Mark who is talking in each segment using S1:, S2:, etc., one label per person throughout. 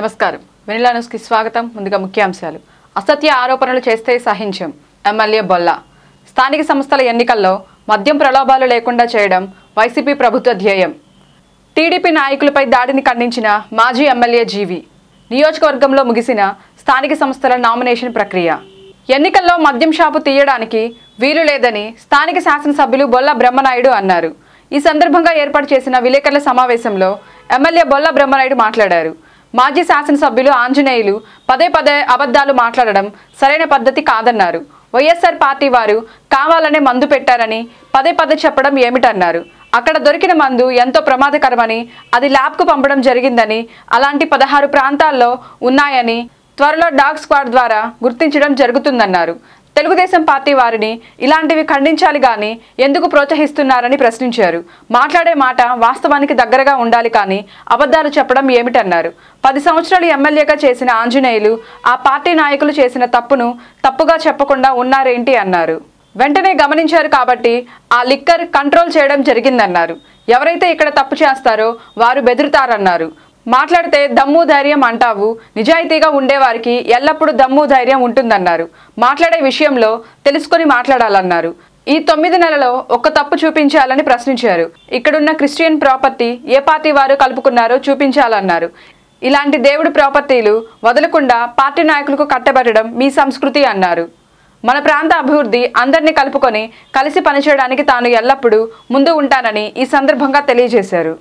S1: నమస్కారం వెనిలా న్యూస్కి స్వాగతం ముందుగా ముఖ్యాంశాలు అసత్య ఆరోపణలు చేస్తే సహించం ఎమ్మెల్యే బొల్లా స్థానిక సంస్థల ఎన్నికల్లో మద్యం ప్రలోభాలు లేకుండా చేయడం వైసీపీ ప్రభుత్వ ధ్యేయం టీడీపీ నాయకులపై దాడిని ఖండించిన మాజీ ఎమ్మెల్యే జీవి నియోజకవర్గంలో ముగిసిన స్థానిక సంస్థల నామినేషన్ ప్రక్రియ ఎన్నికల్లో మద్యం షాపు తీయడానికి వీలు లేదని స్థానిక శాసనసభ్యులు బొల్ల బ్రహ్మనాయుడు అన్నారు ఈ సందర్భంగా ఏర్పాటు చేసిన విలేకరుల సమావేశంలో ఎమ్మెల్యే బొల్ల బ్రహ్మనాయుడు మాట్లాడారు మాజీ శాసనసభ్యులు ఆంజనేయులు పదే పదే అబద్ధాలు మాట్లాడడం సరైన పద్ధతి కాదన్నారు వైఎస్ఆర్ పార్టీ వారు కావాలనే మందు పెట్టారని పదే పదే చెప్పడం ఏమిటన్నారు అక్కడ దొరికిన మందు ఎంతో ప్రమాదకరమని అది ల్యాబ్కు పంపడం జరిగిందని అలాంటి పదహారు ప్రాంతాల్లో ఉన్నాయని త్వరలో డాగ్ స్క్వాడ్ ద్వారా గుర్తించడం జరుగుతుందన్నారు తెలుగుదేశం పార్టీ వారిని ఇలాంటివి ఖండించాలి గాని ఎందుకు ప్రోత్సహిస్తున్నారని ప్రశ్నించారు మాట్లాడే మాట వాస్తవానికి దగ్గరగా ఉండాలి కానీ అబద్ధాలు చెప్పడం ఏమిటన్నారు పది సంవత్సరాలు ఎమ్మెల్యేగా చేసిన ఆంజనేయులు ఆ పార్టీ నాయకులు చేసిన తప్పును తప్పుగా చెప్పకుండా ఉన్నారేంటి అన్నారు వెంటనే గమనించారు కాబట్టి ఆ లిక్కర్ కంట్రోల్ చేయడం జరిగిందన్నారు ఎవరైతే ఇక్కడ తప్పు చేస్తారో వారు బెదురుతారన్నారు మాట్లాడితే దమ్ము ధైర్యం అంటావు నిజాయితీగా ఉండేవారికి ఎల్లప్పుడూ దమ్ము ధైర్యం ఉంటుందన్నారు మాట్లాడే విషయంలో తెలుసుకొని మాట్లాడాలన్నారు ఈ తొమ్మిది నెలలో ఒక్క తప్పు చూపించాలని ప్రశ్నించారు ఇక్కడున్న క్రిస్టియన్ ప్రాపర్టీ ఏ పార్టీ వారు కలుపుకున్నారో చూపించాలన్నారు ఇలాంటి దేవుడి ప్రాపర్టీలు వదలకుండా పార్టీ నాయకులకు కట్టబెట్టడం మీ సంస్కృతి అన్నారు మన ప్రాంత అభివృద్ధి అందరినీ కలుపుకొని కలిసి పనిచేయడానికి తాను ఎల్లప్పుడూ ముందు ఉంటానని ఈ సందర్భంగా తెలియజేశారు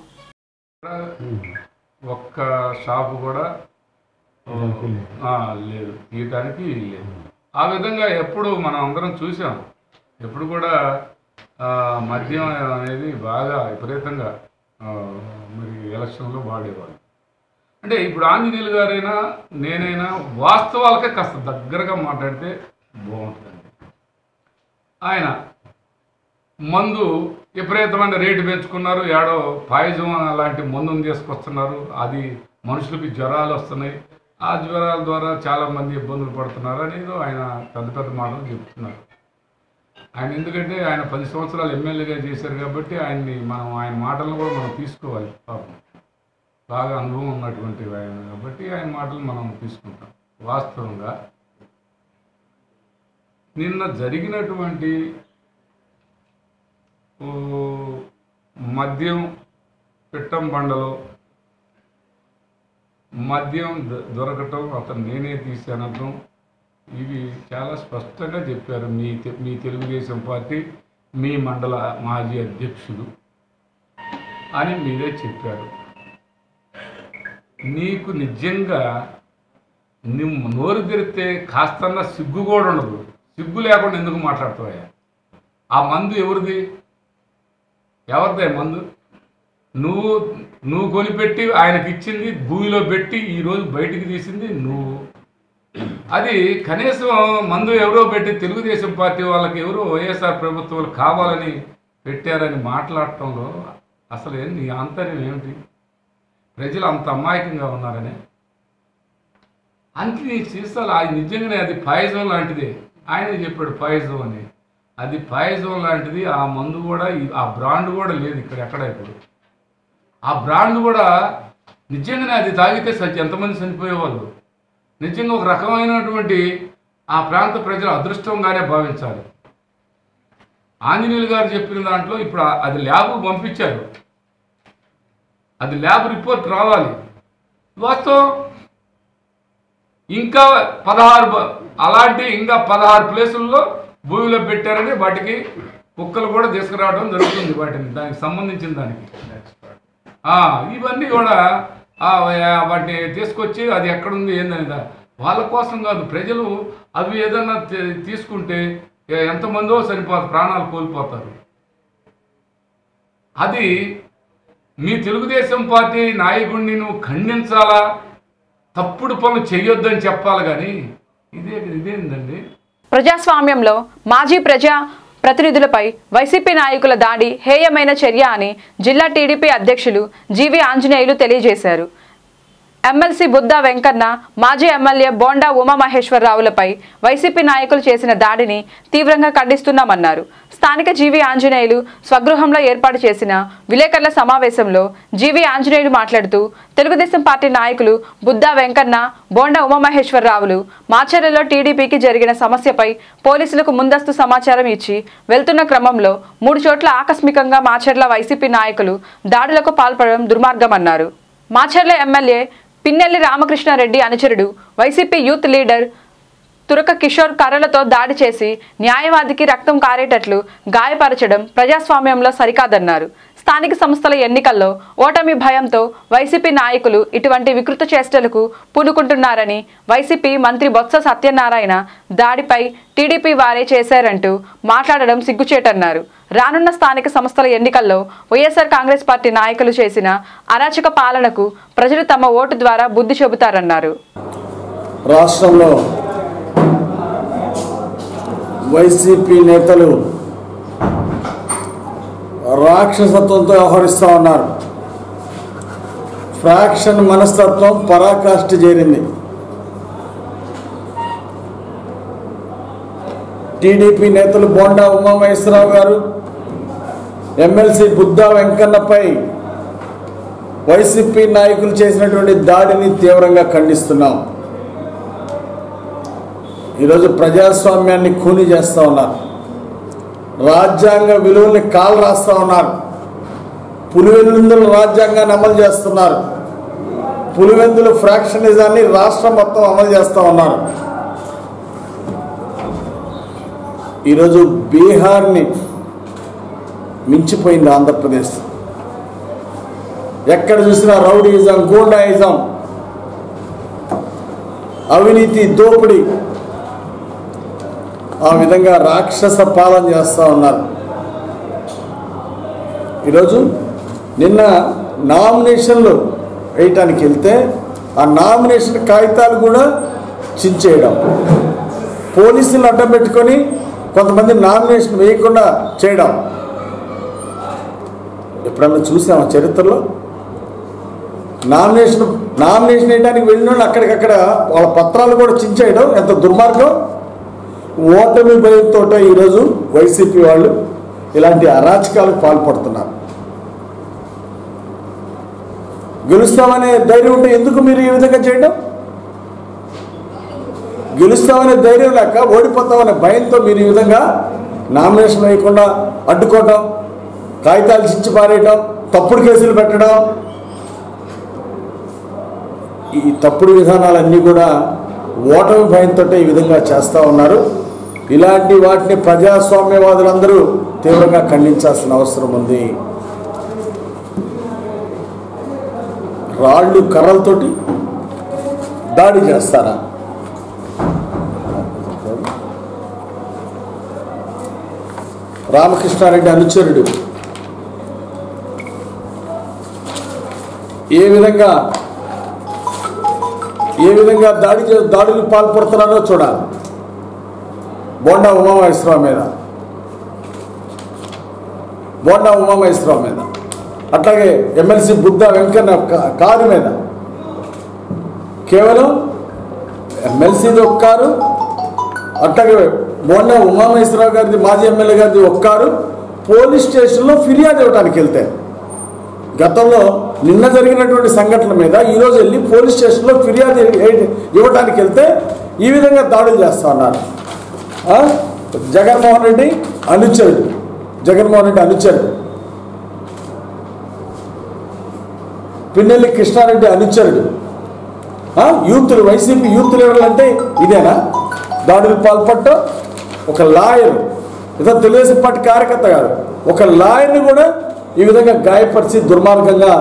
S2: ఒక్క షాపు కూడా ఆ, లేదు తీయటానికి లేదు ఆ విధంగా ఎప్పుడు మనం అందరం చూసాం ఎప్పుడు కూడా ఆ, మద్యం అనేది బాగా విపరీతంగా ఆ, మరి ఎలక్షన్లో వాడేవాళ్ళు అంటే ఇప్పుడు ఆంజనేయులు గారైనా నేనైనా వాస్తవాలకే కాస్త దగ్గరగా మాట్లాడితే బాగుంటుందండి ఆయన మందు విపరీతమైన రేటు పెంచుకున్నారు ఏడో పాయిజం అలాంటి మందును తీసుకొస్తున్నారు అది మనుషులకి జ్వరాలు వస్తున్నాయి ఆ జ్వరాల ద్వారా చాలామంది ఇబ్బందులు పడుతున్నారు అనేది ఆయన పెద్ద పెద్ద మాటలు చెప్తున్నారు ఆయన ఎందుకంటే ఆయన పది సంవత్సరాలు ఎమ్మెల్యేగా చేశారు కాబట్టి ఆయన్ని మనం ఆయన మాటలను కూడా మనం తీసుకోవాలి పాపం బాగా అనుభవం ఉన్నటువంటి ఆయన కాబట్టి ఆయన మాటలు మనం తీసుకుంటాం వాస్తవంగా నిన్న జరిగినటువంటి ఓ, మద్యం పిట్టం బండలో మద్యం ద- దొరకటం అతను నేనే తీశానటం ఇవి చాలా స్పష్టంగా చెప్పారు మీ తె- మీ తెలుగుదేశం పార్టీ మీ మండల మాజీ అధ్యక్షులు అని మీరే చెప్పారు నీకు నిజంగా నువ్వు నోరు తెరిస్తే కాస్తన్న సిగ్గు కూడా ఉండదు సిగ్గు లేకుండా ఎందుకు మాట్లాడుతావా ఆ మందు ఎవరిది ఎవరిదే మందు నువ్వు నువ్వు కొనిపెట్టి ఆయనకి ఇచ్చింది భూమిలో పెట్టి ఈరోజు బయటికి తీసింది నువ్వు అది కనీసం మందు ఎవరో పెట్టి తెలుగుదేశం పార్టీ వాళ్ళకి ఎవరో వైఎస్ఆర్ ప్రభుత్వాలు కావాలని పెట్టారని మాట్లాడటంలో అసలు ఏం నీ ఆంతర్యం ఏమిటి ప్రజలు అంత అమాయకంగా ఉన్నారని అంతే సీసాలు అది నిజంగానే అది పాయిజం లాంటిదే ఆయనే చెప్పాడు పాయిజం అని అది పాయిజం లాంటిది ఆ మందు కూడా ఈ- ఆ బ్రాండ్ కూడా లేదు ఇక్కడ ఎక్కడ ఇప్పుడు ఆ బ్రాండ్ కూడా నిజంగానే అది తాగితే సచి ఎంతమంది చనిపోయేవాళ్ళు నిజంగా ఒక రకమైనటువంటి ఆ ప్రాంత ప్రజల అదృష్టంగానే భావించాలి ఆంజనేయులు గారు చెప్పిన దాంట్లో ఇప్పుడు ఆ- అది ల్యాబ్కు పంపించారు అది ల్యాబ్ రిపోర్ట్ రావాలి వాస్తవం ఇంకా పదహారు బ- అలాంటి ఇంకా పదహారు ప్లేసుల్లో భూమిలో పెట్టారని వాటికి కుక్కలు కూడా తీసుకురావడం జరుగుతుంది వాటిని దానికి సంబంధించిన దానికి ఆ, ఇవన్నీ కూడా ఆ, వా- వాటిని తీసుకొచ్చి అది ఎక్కడుంది ఏందని దా- వాళ్ళ కోసం కాదు ప్రజలు అవి ఏదన్నా తీ- తీసుకుంటే ఎ- ఎంతమందో సరిపోతారు ప్రాణాలు కోల్పోతారు అది మీ తెలుగుదేశం పార్టీ నాయకుడిని నువ్వు ఖండించాలా తప్పుడు పనులు చెయ్యొద్దని చెప్పాలి కానీ ఇదే ఇదేందండి
S1: ప్రజాస్వామ్యంలో మాజీ ప్రజా ప్రతినిధులపై వైసీపీ నాయకుల దాడి హేయమైన చర్య అని జిల్లా టీడీపీ అధ్యక్షులు జీవి ఆంజనేయులు తెలియజేశారు ఎమ్మెల్సీ బుద్ధా వెంకన్న మాజీ ఎమ్మెల్యే బోండా ఉమామహేశ్వరరావులపై వైసీపీ నాయకులు చేసిన దాడిని తీవ్రంగా ఖండిస్తున్నామన్నారు స్థానిక జీవి ఆంజనేయులు స్వగృహంలో ఏర్పాటు చేసిన విలేకరుల సమావేశంలో జీవి ఆంజనేయులు మాట్లాడుతూ తెలుగుదేశం పార్టీ నాయకులు బుద్ధా వెంకన్న బోండా ఉమామహేశ్వరరావులు మాచర్లలో టీడీపీకి జరిగిన సమస్యపై పోలీసులకు ముందస్తు సమాచారం ఇచ్చి వెళ్తున్న క్రమంలో మూడు చోట్ల ఆకస్మికంగా మాచర్ల వైసీపీ నాయకులు దాడులకు పాల్పడడం దుర్మార్గమన్నారు మాచర్ల ఎమ్మెల్యే పిన్నెల్లి రామకృష్ణారెడ్డి అనుచరుడు YCP youth leader Turaka Kishore కర్రలతో దాడి చేసి న్యాయవాదికి రక్తం కారేటట్లు గాయపరచడం ప్రజాస్వామ్యంలో సరికాదన్నారు స్థానిక సంస్థల ఎన్నికల్లో ఓటమి భయంతో వైసీపీ నాయకులు ఇటువంటి వికృత చేష్టలకు పూనుకుంటున్నారని వైసీపీ మంత్రి బొత్స సత్యనారాయణ దాడిపై టీడీపీ వారే చేశారంటూ మాట్లాడడం సిగ్గుచేటన్నారు రానున్న స్థానిక సంస్థల ఎన్నికల్లో వైఎస్ఆర్ కాంగ్రెస్ పార్టీ నాయకులు చేసిన అరాచక పాలనకు ప్రజలు తమ ఓటు ద్వారా బుద్ధి చెబుతారన్నారు
S3: రాష్ట్రంలో వైసీపీ నేతలు రాక్షసత్వంతో వ్యవహరిస్తూ ఉన్నారు ఫ్రాక్షన్ మనస్తత్వం పరాకాష్ఠ చేరింది టీడీపీ నేతలు బోండా ఉమామహేశ్వరరావు గారు ఎమ్మెల్సీ బుద్ధా వెంకన్నపై వైసీపీ నాయకులు చేసినటువంటి దాడిని తీవ్రంగా ఖండిస్తున్నాం ఈరోజు ప్రజాస్వామ్యాన్ని కూని చేస్తూ ఉన్నారు రాజ్యాంగ విలువల్ని కాలు రాస్తూ ఉన్నారు పులివెందుల రాజ్యాంగాన్ని అమలు చేస్తున్నారు పులివెందుల ఫ్రాక్షనిజాన్ని రాష్ట్రం మొత్తం అమలు చేస్తూ ఉన్నారు ఈరోజు బీహార్ని మించిపోయింది ఆంధ్రప్రదేశ్ ఎక్కడ చూసినా రౌడీయిజం గూండాయిజం అవినీతి దోపిడీ ఆ విధంగా రాక్షస పాలన చేస్తూ ఉన్నారు ఈరోజు నిన్న నామినేషన్లు వేయటానికి వెళ్తే ఆ నామినేషన్ కాగితాలు కూడా చించేయడం పోలీసులు అడ్డం పెట్టుకొని కొంతమంది నామినేషన్ వేయకుండా చేయడం ఎప్పుడన్నా చూసామా చరిత్రలో నామినేషన్ నామినేషన్ వేయడానికి వెళ్ళిన వాళ్ళు అక్కడికక్కడ వాళ్ళ పత్రాలు కూడా చించేయడం ఎంత దుర్మార్గం ఓటమి భయంతో ఈరోజు వైసీపీ వాళ్ళు ఇలాంటి అరాచకాలకు పాల్పడుతున్నారు గెలుస్తామనే ధైర్యం ఉంటే ఎందుకు మీరు ఈ విధంగా చేయడం గెలుస్తామనే ధైర్యం లేక ఓడిపోతామనే భయంతో మీరు ఈ విధంగా నామినేషన్ వేయకుండా అడ్డుకోవటం కాగితాలు చించి పారేయటం తప్పుడు కేసులు పెట్టడం ఈ తప్పుడు విధానాలన్నీ కూడా ఓటమి భయంతో ఈ విధంగా చేస్తూ ఉన్నారు ఇలాంటి వాటిని ప్రజాస్వామ్యవాదులందరూ తీవ్రంగా ఖండించాల్సిన అవసరం ఉంది రాళ్ళు కర్రలతోటి దాడి చేస్తారా రామకృష్ణారెడ్డి అనుచరుడు ఏ విధంగా ఏ విధంగా దాడి చే దాడులు పాల్పడుతున్నారో చూడాలి బోండా ఉమామహేశ్వరరావు మీద బోండా ఉమామహేశ్వరరావు మీద అట్లాగే ఎమ్మెల్సీ బుద్ధ వెంకన్న కా- కారు మీద కేవలం ఎమ్మెల్సీది ఒక కారు అట్లాగే బోండా ఉమామహేశ్వరరావు గారిది మాజీ ఎమ్మెల్యే గారిది ఒక కారు పోలీస్ స్టేషన్లో ఫిర్యాదు ఇవ్వడానికి వెళ్తే గతంలో నిన్న జరిగినటువంటి సంఘటన మీద ఈరోజు వెళ్ళి పోలీస్ స్టేషన్లో ఫిర్యాదు ఇ- ఇవ్వడానికి వెళ్తే ఈ విధంగా దాడులు చేస్తా ఉన్నారు ఆ? జగన్మోహన్ రెడ్డి అనుచరుడు జగన్మోహన్ రెడ్డి అనుచరుడు పిన్నెల్లి కృష్ణారెడ్డి అనుచరుడు ఆ? యూత్లు వైసీపీ యూత్ లీడర్లు అంటే ఇదేనా దాడులు పాల్పడటం ఒక లాయర్ ఇదో తెలుగుదేశం పార్టీ కార్యకర్త కాదు ఒక లాయర్ని కూడా ఈ విధంగా గాయపరిచి దుర్మార్గంగా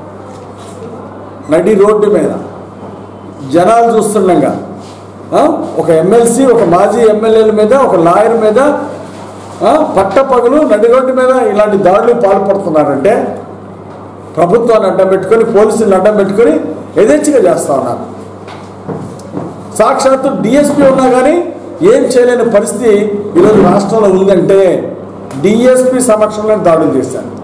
S3: నడి రోడ్డు మీద జనాలు చూస్తుండగా ఆ? ఒక ఎమ్మెల్సీ ఒక మాజీ ఎమ్మెల్యేల మీద ఒక లాయర్ మీద ఆ? పట్టపగలు నడి రోడ్డు మీద ఇలాంటి దాడులు పాల్పడుతున్నారంటే ప్రభుత్వాన్ని అడ్డం పెట్టుకొని పోలీసులను అడ్డం పెట్టుకొని యథేచ్ఛగా చేస్తా ఉన్నారు సాక్షాత్తు డిఎస్పీ ఉన్నా కానీ ఏం చేయలేని పరిస్థితి ఈరోజు రాష్ట్రంలో ఉందంటే డిఎస్పీ సమక్షంలో దాడులు చేశారు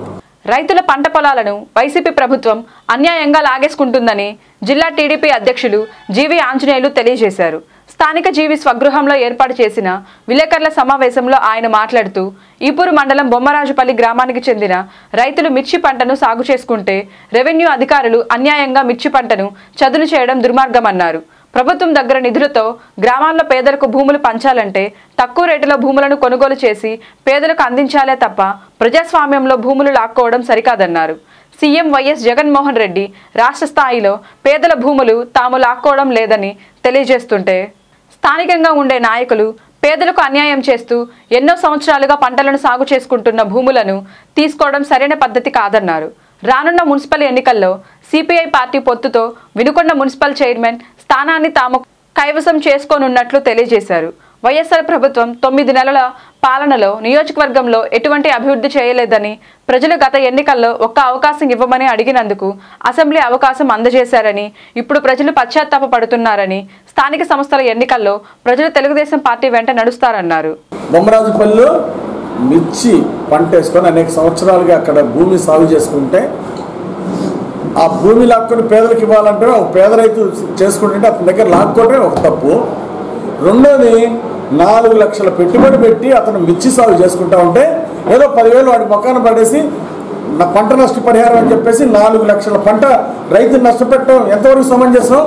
S1: రైతుల పంట పొలాలను వైసీపీ ప్రభుత్వం అన్యాయంగా లాగేసుకుంటుందని జిల్లా టీడీపీ అధ్యక్షులు జీవి ఆంజనేయులు తెలియజేశారు స్థానిక జీవి స్వగృహంలో ఏర్పాటు చేసిన విలేకరుల సమావేశంలో ఆయన మాట్లాడుతూ ఈపూరు మండలం బొమ్మరాజుపల్లి గ్రామానికి చెందిన రైతులు మిర్చి పంటను సాగు చేసుకుంటే రెవెన్యూ అధికారులు అన్యాయంగా మిర్చి పంటను చదును చేయడం దుర్మార్గమన్నారు ప్రభుత్వం దగ్గర నిధులతో గ్రామాల్లో పేదలకు భూములు పంచాలంటే తక్కువ రేటులో భూములను కొనుగోలు చేసి పేదలకు అందించాలే తప్ప ప్రజాస్వామ్యంలో భూములు లాక్కోవడం సరికాదన్నారు సీఎం వైఎస్ జగన్మోహన్ రెడ్డి రాష్ట్ర స్థాయిలో పేదల భూములు తాము లాక్కోవడం లేదని తెలియజేస్తుంటే స్థానికంగా ఉండే నాయకులు పేదలకు అన్యాయం చేస్తూ ఎన్నో సంవత్సరాలుగా పంటలను సాగు చేసుకుంటున్న భూములను తీసుకోవడం సరైన పద్ధతి కాదన్నారు రానున్న మున్సిపల్ ఎన్నికల్లో సిపిఐ పార్టీ పొత్తుతో వినుకొండ మున్సిపల్ చైర్మన్ స్థానాన్ని తాము కైవసం చేసుకోనున్నట్లు తెలియజేశారు వైఎస్ఆర్ ప్రభుత్వం తొమ్మిది నెలల పాలనలో నియోజకవర్గంలో ఎటువంటి అభివృద్ధి చేయలేదని ప్రజలు గత ఎన్నికల్లో ఒక్క అవకాశం ఇవ్వమని అడిగినందుకు అసెంబ్లీ అవకాశం అందజేశారని ఇప్పుడు ప్రజలు పశ్చాత్తాప పడుతున్నారని స్థానిక సంస్థల ఎన్నికల్లో ప్రజలు తెలుగుదేశం పార్టీ వెంట నడుస్తారన్నారు
S3: బొమ్మరాజుపల్లిలో మిర్చి పంట వేసుకొని అనేక సంవత్సరాలుగా అక్కడ భూమి సాగు చేసుకుంటే ఆ భూమి లాక్కొని పేదలకు ఇవ్వాలంటే ఒక పేద రైతు చేసుకుంటుంటే అతని దగ్గర లాక్కోవడమే ఒక తప్పు రెండోది నాలుగు లక్షల పెట్టుబడి పెట్టి అతను మిర్చి సాగు చేసుకుంటా ఉంటే ఏదో పదివేలు వాడి మొక్కను పడేసి నా పంట నష్టపరిహారం అని చెప్పేసి నాలుగు లక్షల పంట రైతులు నష్టపెట్టడం ఎంతవరకు సమంజసం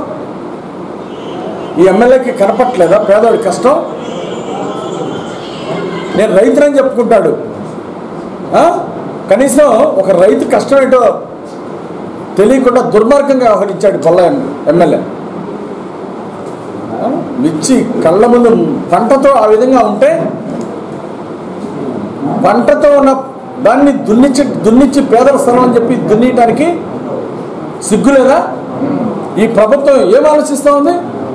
S3: ఈ ఎమ్మెల్యేకి కనపట్లేదా పేదవాడి కష్టం నేను రైతులని చెప్పుకుంటాడు ఆ? కనీసం ఒక రైతు కష్టం ఏంటో తెలియకుండా దుర్మార్గంగా వ్యవహరించాడు కొల్ల ఎమ్మెల్యే ఆ? మిర్చి కళ్ళ ముందు పంటతో ఆ విధంగా ఉంటే పంటతో ఉన్న దాన్ని దున్నిచ్చి దున్నిచ్చి పేదల స్థలం అని చెప్పి దున్నియటానికి సిగ్గులేదా ఈ ప్రభుత్వం ఏం ఆలోచిస్తూ ఉంది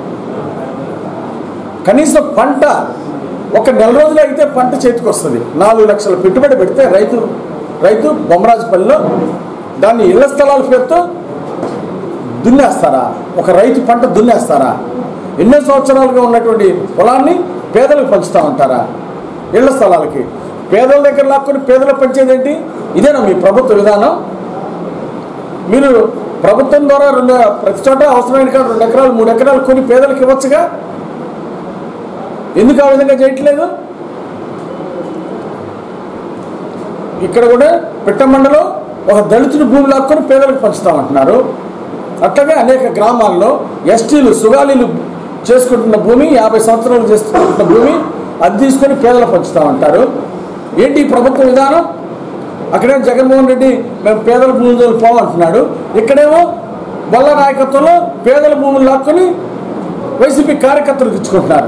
S3: కనీసం పంట ఒక నెల రోజులు అయితే పంట చేతికి వస్తుంది నాలుగు లక్షల పెట్టుబడి పెడితే రైతు రైతు బొమ్మరాజుపల్లిలో దాన్ని ఇళ్ల స్థలాల పేరుతో దున్నేస్తారా ఒక రైతు పంట దున్నేస్తారా ఎన్నో సంవత్సరాలుగా ఉన్నటువంటి పొలాన్ని పేదలకు పంచుతా ఉంటారా ఇళ్ల స్థలాలకి పేదల దగ్గర లాక్కొని పేదలకు పంచేదేంటి ఇదేనా మీ ప్రభుత్వ విధానం మీరు ప్రభుత్వం ద్వారా రెండు ప్రతి చోట అవసరమైన కాడ రెండు ఎకరాలు మూడు ఎకరాలు కొని పేదలకు ఇవ్వచ్చుగా ఎందుకు ఆ విధంగా చేయట్లేదు ఇక్కడ కూడా పిట్టమండలో ఒక దళితుడి భూమి లాక్కొని పేదలకు పంచుతామంటున్నారు అట్లాగే అనేక గ్రామాల్లో ఎస్టీలు సుగాలీలు చేసుకుంటున్న భూమి యాభై సంవత్సరాలు చేసుకుంటున్న భూమి అది తీసుకొని పేదలకు పంచుతామంటారు ఏంటి ఈ ప్రభుత్వ విధానం అక్కడేమో జగన్మోహన్ రెడ్డి మేము పేదల భూములు పోమంటున్నాడు ఇక్కడేమో బొల్ల నాయకత్వంలో పేదల భూములు లాక్కొని వైసీపీ కార్యకర్తలకు ఇచ్చుకుంటున్నారు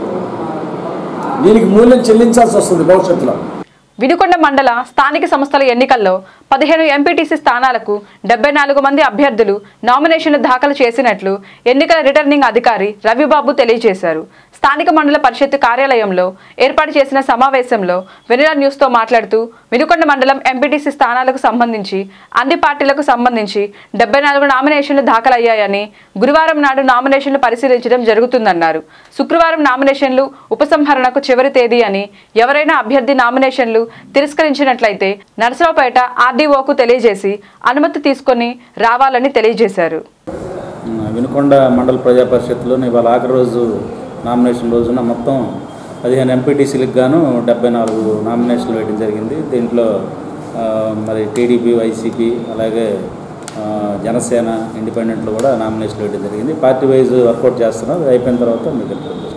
S3: దీనికి మూల్యం చెల్లించాల్సి వస్తుంది భవిష్యత్తులో
S1: వినుకొండ మండల స్థానిక సంస్థల ఎన్నికల్లో పదిహేను ఎంపీటీసీ స్థానాలకు డెబ్బై నాలుగు మంది అభ్యర్థులు నామినేషన్లు దాఖలు చేసినట్లు ఎన్నికల రిటర్నింగ్ అధికారి రవిబాబు తెలియజేశారు స్థానిక మండల పరిషత్ కార్యాలయంలో ఏర్పాటు చేసిన సమావేశంలో వెనిలా న్యూస్తో మాట్లాడుతూ వినుకొండ మండలం ఎంపీటీసీ స్థానాలకు సంబంధించి అన్ని పార్టీలకు సంబంధించి డెబ్బై నాలుగు నామినేషన్లు దాఖలయ్యాయని గురువారం నాడు నామినేషన్లు పరిశీలించడం జరుగుతుందన్నారు శుక్రవారం నామినేషన్లు ఉపసంహరణకు చివరి తేదీ అని ఎవరైనా అభ్యర్థి నామినేషన్లు తిరస్కరించినట్లయితే నరసరావుపేట ఆర్డీఓకు తెలియజేసి అనుమతి తీసుకొని రావాలని తెలియజేశారు
S4: వినుకొండ మండల ప్రజా పరిషత్లో ఇవాళ ఆఖరి రోజు నామినేషన్ రోజున మొత్తం పదిహేను ఎంపీటీసీలకు గాను డెబ్బై నాలుగు నామినేషన్లు వేయడం జరిగింది దీంట్లో ఆ, మరి టీడీపీ వైసీపీ అలాగే ఆ, జనసేన ఇండిపెండెంట్లు కూడా నామినేషన్లు వేయడం జరిగింది పార్టీ వైజ్ వర్కౌట్ చేస్తున్నాం అది అయిపోయిన తర్వాత మీకు ఇన్ఫర్మేషన్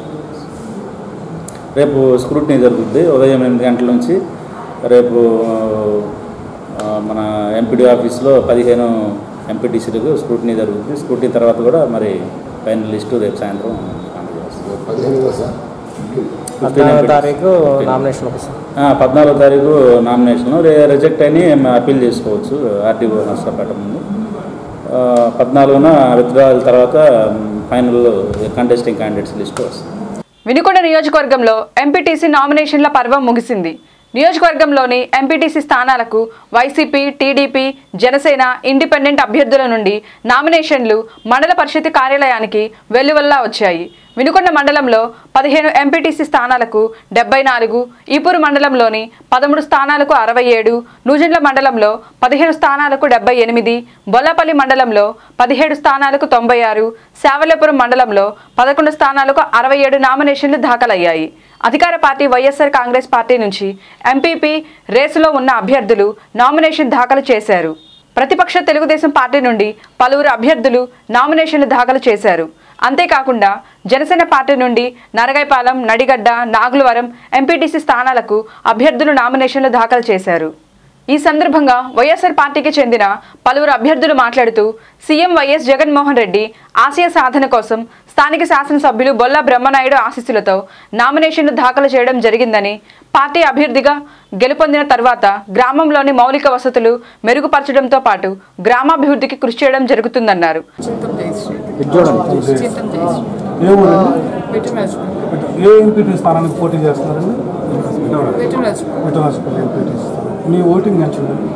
S4: రేపు స్క్రూటినీ జరుగుతుంది ఉదయం ఎనిమిది గంటల నుంచి రేపు ఆ, మన ఎంపీడీ ఆఫీస్లో పదిహేను ఎంపీటీసీలకు స్క్రూటినీ జరుగుతుంది స్క్రూటినీ తర్వాత కూడా మరి ఫైనల్ లిస్టు రేపు సాయంత్రం అందజేస్తుంది.
S5: పదిహేను సార్
S6: పద్నాలుగో
S4: MPDs.
S6: తారీఖు నామినేషన్ వస్తుంది
S4: ఆ, పద్నాలుగో తారీఖు నామినేషన్ రే రిజెక్ట్ అని అప్పీల్ చేసుకోవచ్చు ఆర్టీఓ నష్టపేట ముందు ఆ, పద్నాలుగున విత్డ్రాల్ తర్వాత ఫైనల్ కంటెస్టింగ్ క్యాండిడేట్స్ లిస్ట్ వస్తుంది
S1: వినుకొండ నియోజకవర్గంలో ఎంపీటీసీ నామినేషన్ల పర్వం ముగిసింది నియోజకవర్గంలోని ఎంపీటీసీ స్థానాలకు వైసీపీ టీడీపీ జనసేన ఇండిపెండెంట్ అభ్యర్థుల నుండి నామినేషన్లు మండల పరిషత్ కార్యాలయానికి వెల్లువల్లా వచ్చాయి వినుకొండ మండలంలో పదిహేను ఎంపీటీసీ స్థానాలకు డెబ్బై నాలుగు ఈపూరు మండలంలోని పదమూడు స్థానాలకు అరవై ఏడు నూజెండ్ల మండలంలో పదిహేను స్థానాలకు డెబ్బై ఎనిమిది బొల్లపల్లి మండలంలో పదిహేడు స్థానాలకు తొంభై ఆరు శావల్యపురం మండలంలో పదకొండు స్థానాలకు అరవై ఏడు నామినేషన్లు దాఖలయ్యాయి అధికార పార్టీ వైఎస్ఆర్ కాంగ్రెస్ పార్టీ నుంచి ఎంపీపీ రేసులో ఉన్న అభ్యర్థులు నామినేషన్ దాఖలు చేశారు ప్రతిపక్ష తెలుగుదేశం పార్టీ నుండి పలువురు అభ్యర్థులు నామినేషన్లు దాఖలు చేశారు అంతేకాకుండా జనసేన పార్టీ నుండి నరగైపాలెం నడిగడ్డ నాగులవరం ఎంపీటీసీ స్థానాలకు అభ్యర్థులు నామినేషన్లు దాఖలు చేశారు ఈ సందర్భంగా వైఎస్ఆర్ పార్టీకి చెందిన పలువురు అభ్యర్థులు మాట్లాడుతూ సీఎం వైఎస్ జగన్మోహన్ రెడ్డి ఆశయ సాధన కోసం స్థానిక శాసనసభ్యులు బొల్ల బ్రహ్మనాయుడు ఆశీస్సులతో నామినేషన్లు దాఖలు చేయడం జరిగిందని పార్టీ అభ్యర్థిగా గెలుపొందిన తర్వాత గ్రామంలోని మౌలిక వసతులు మెరుగుపరచడంతో పాటు గ్రామాభివృద్ధికి కృషి చేయడం జరుగుతుందన్నారు
S5: ఏ ఊరండి ఏ ఎంపీటీ స్థానానికి పోటీ చేస్తున్నారండి విఠలాస్పల్లి ఎంపీటీ స్థానం మీ ఓటింగ్ ఎంత ఉంది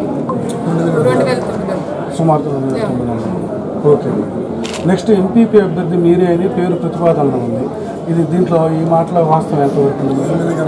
S5: సుమారు తొమ్మిది వేల తొమ్మిది వందలు. ఓకే నెక్స్ట్ ఎంపీపీ అభ్యర్థి మీరే అని పేరు ప్రతిపాదనలో ఉంది ఇది దీంట్లో ఈ మాటల వాస్తవం ఎంతవరకు ఉంది?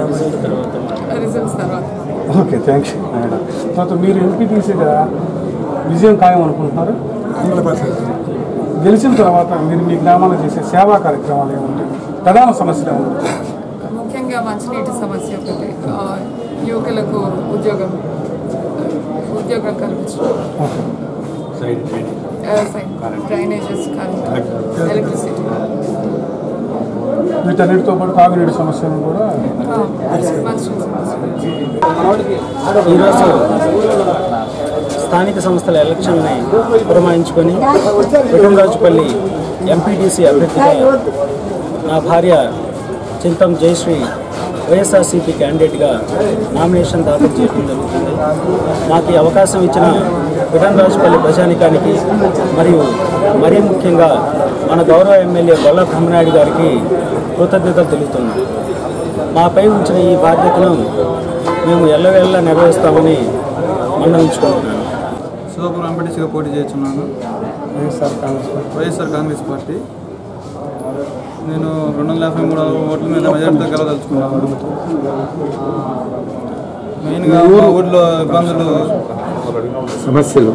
S5: ఓకే థ్యాంక్ యూ మేడం తర్వాత మీరు ఎంపీటీసీగా విజయం ఖాయం అనుకుంటున్నారు గెలిచిన తర్వాత మీరు మీ గ్రామాల్లో చేసే సేవా కార్యక్రమాలు ఏముంటాయి ప్రధాన సమస్యలు ఏముంటాయి
S7: ముఖ్యంగా మంచినీటి సమస్య ఒకటి ఆ, యువకులకు ఉద్యోగం ఉద్యోగం కల్పించడం
S5: ఓకే
S7: వ్యవసాయం డ్రైనేజెస్ కరెంట్ ఎలక్ట్రిసిటీ
S5: వీటన్నిటితో పాటు తాగునీటి సమస్యలను కూడా
S7: మంచినీటి సమస్య
S6: ఈరోజు స్థానిక సంస్థల ఎలక్షన్ని పురమాయించుకొని విఠలరాజుపల్లి ఎంపీటీసీ అభ్యర్థిగా నా భార్య చింతం జయశ్రీ వైఎస్ఆర్సీపీ క్యాండిడేట్గా నామినేషన్ దాఖలు చేయడం జరుగుతుంది నాకు ఈ అవకాశం ఇచ్చిన విఠలరాజుపల్లి ప్రజానికానికి మరియు మరీ ముఖ్యంగా మన గౌరవ ఎమ్మెల్యే గొల్ల బ్రహ్మనాయుడు గారికి కృతజ్ఞతలు తెలుపుతున్నాను మాపై ఉంచిన ఈ బాధ్యతను మేము ఎల్లవేళ్ళ నిర్వహిస్తామని మండలించుకుంటున్నాను
S8: శివపురం ఎంపీటీసీగా పోటీ చేస్తున్నాను
S5: YSR Congress party
S8: YSR Congress party నేను రెండు వందల యాభై మూడు ఓట్ల మీద మెజార్టీతో గెలవదలుచుకున్నాను మెయిన్గా మా ఊర్లో ఇబ్బందులు
S3: సమస్యలు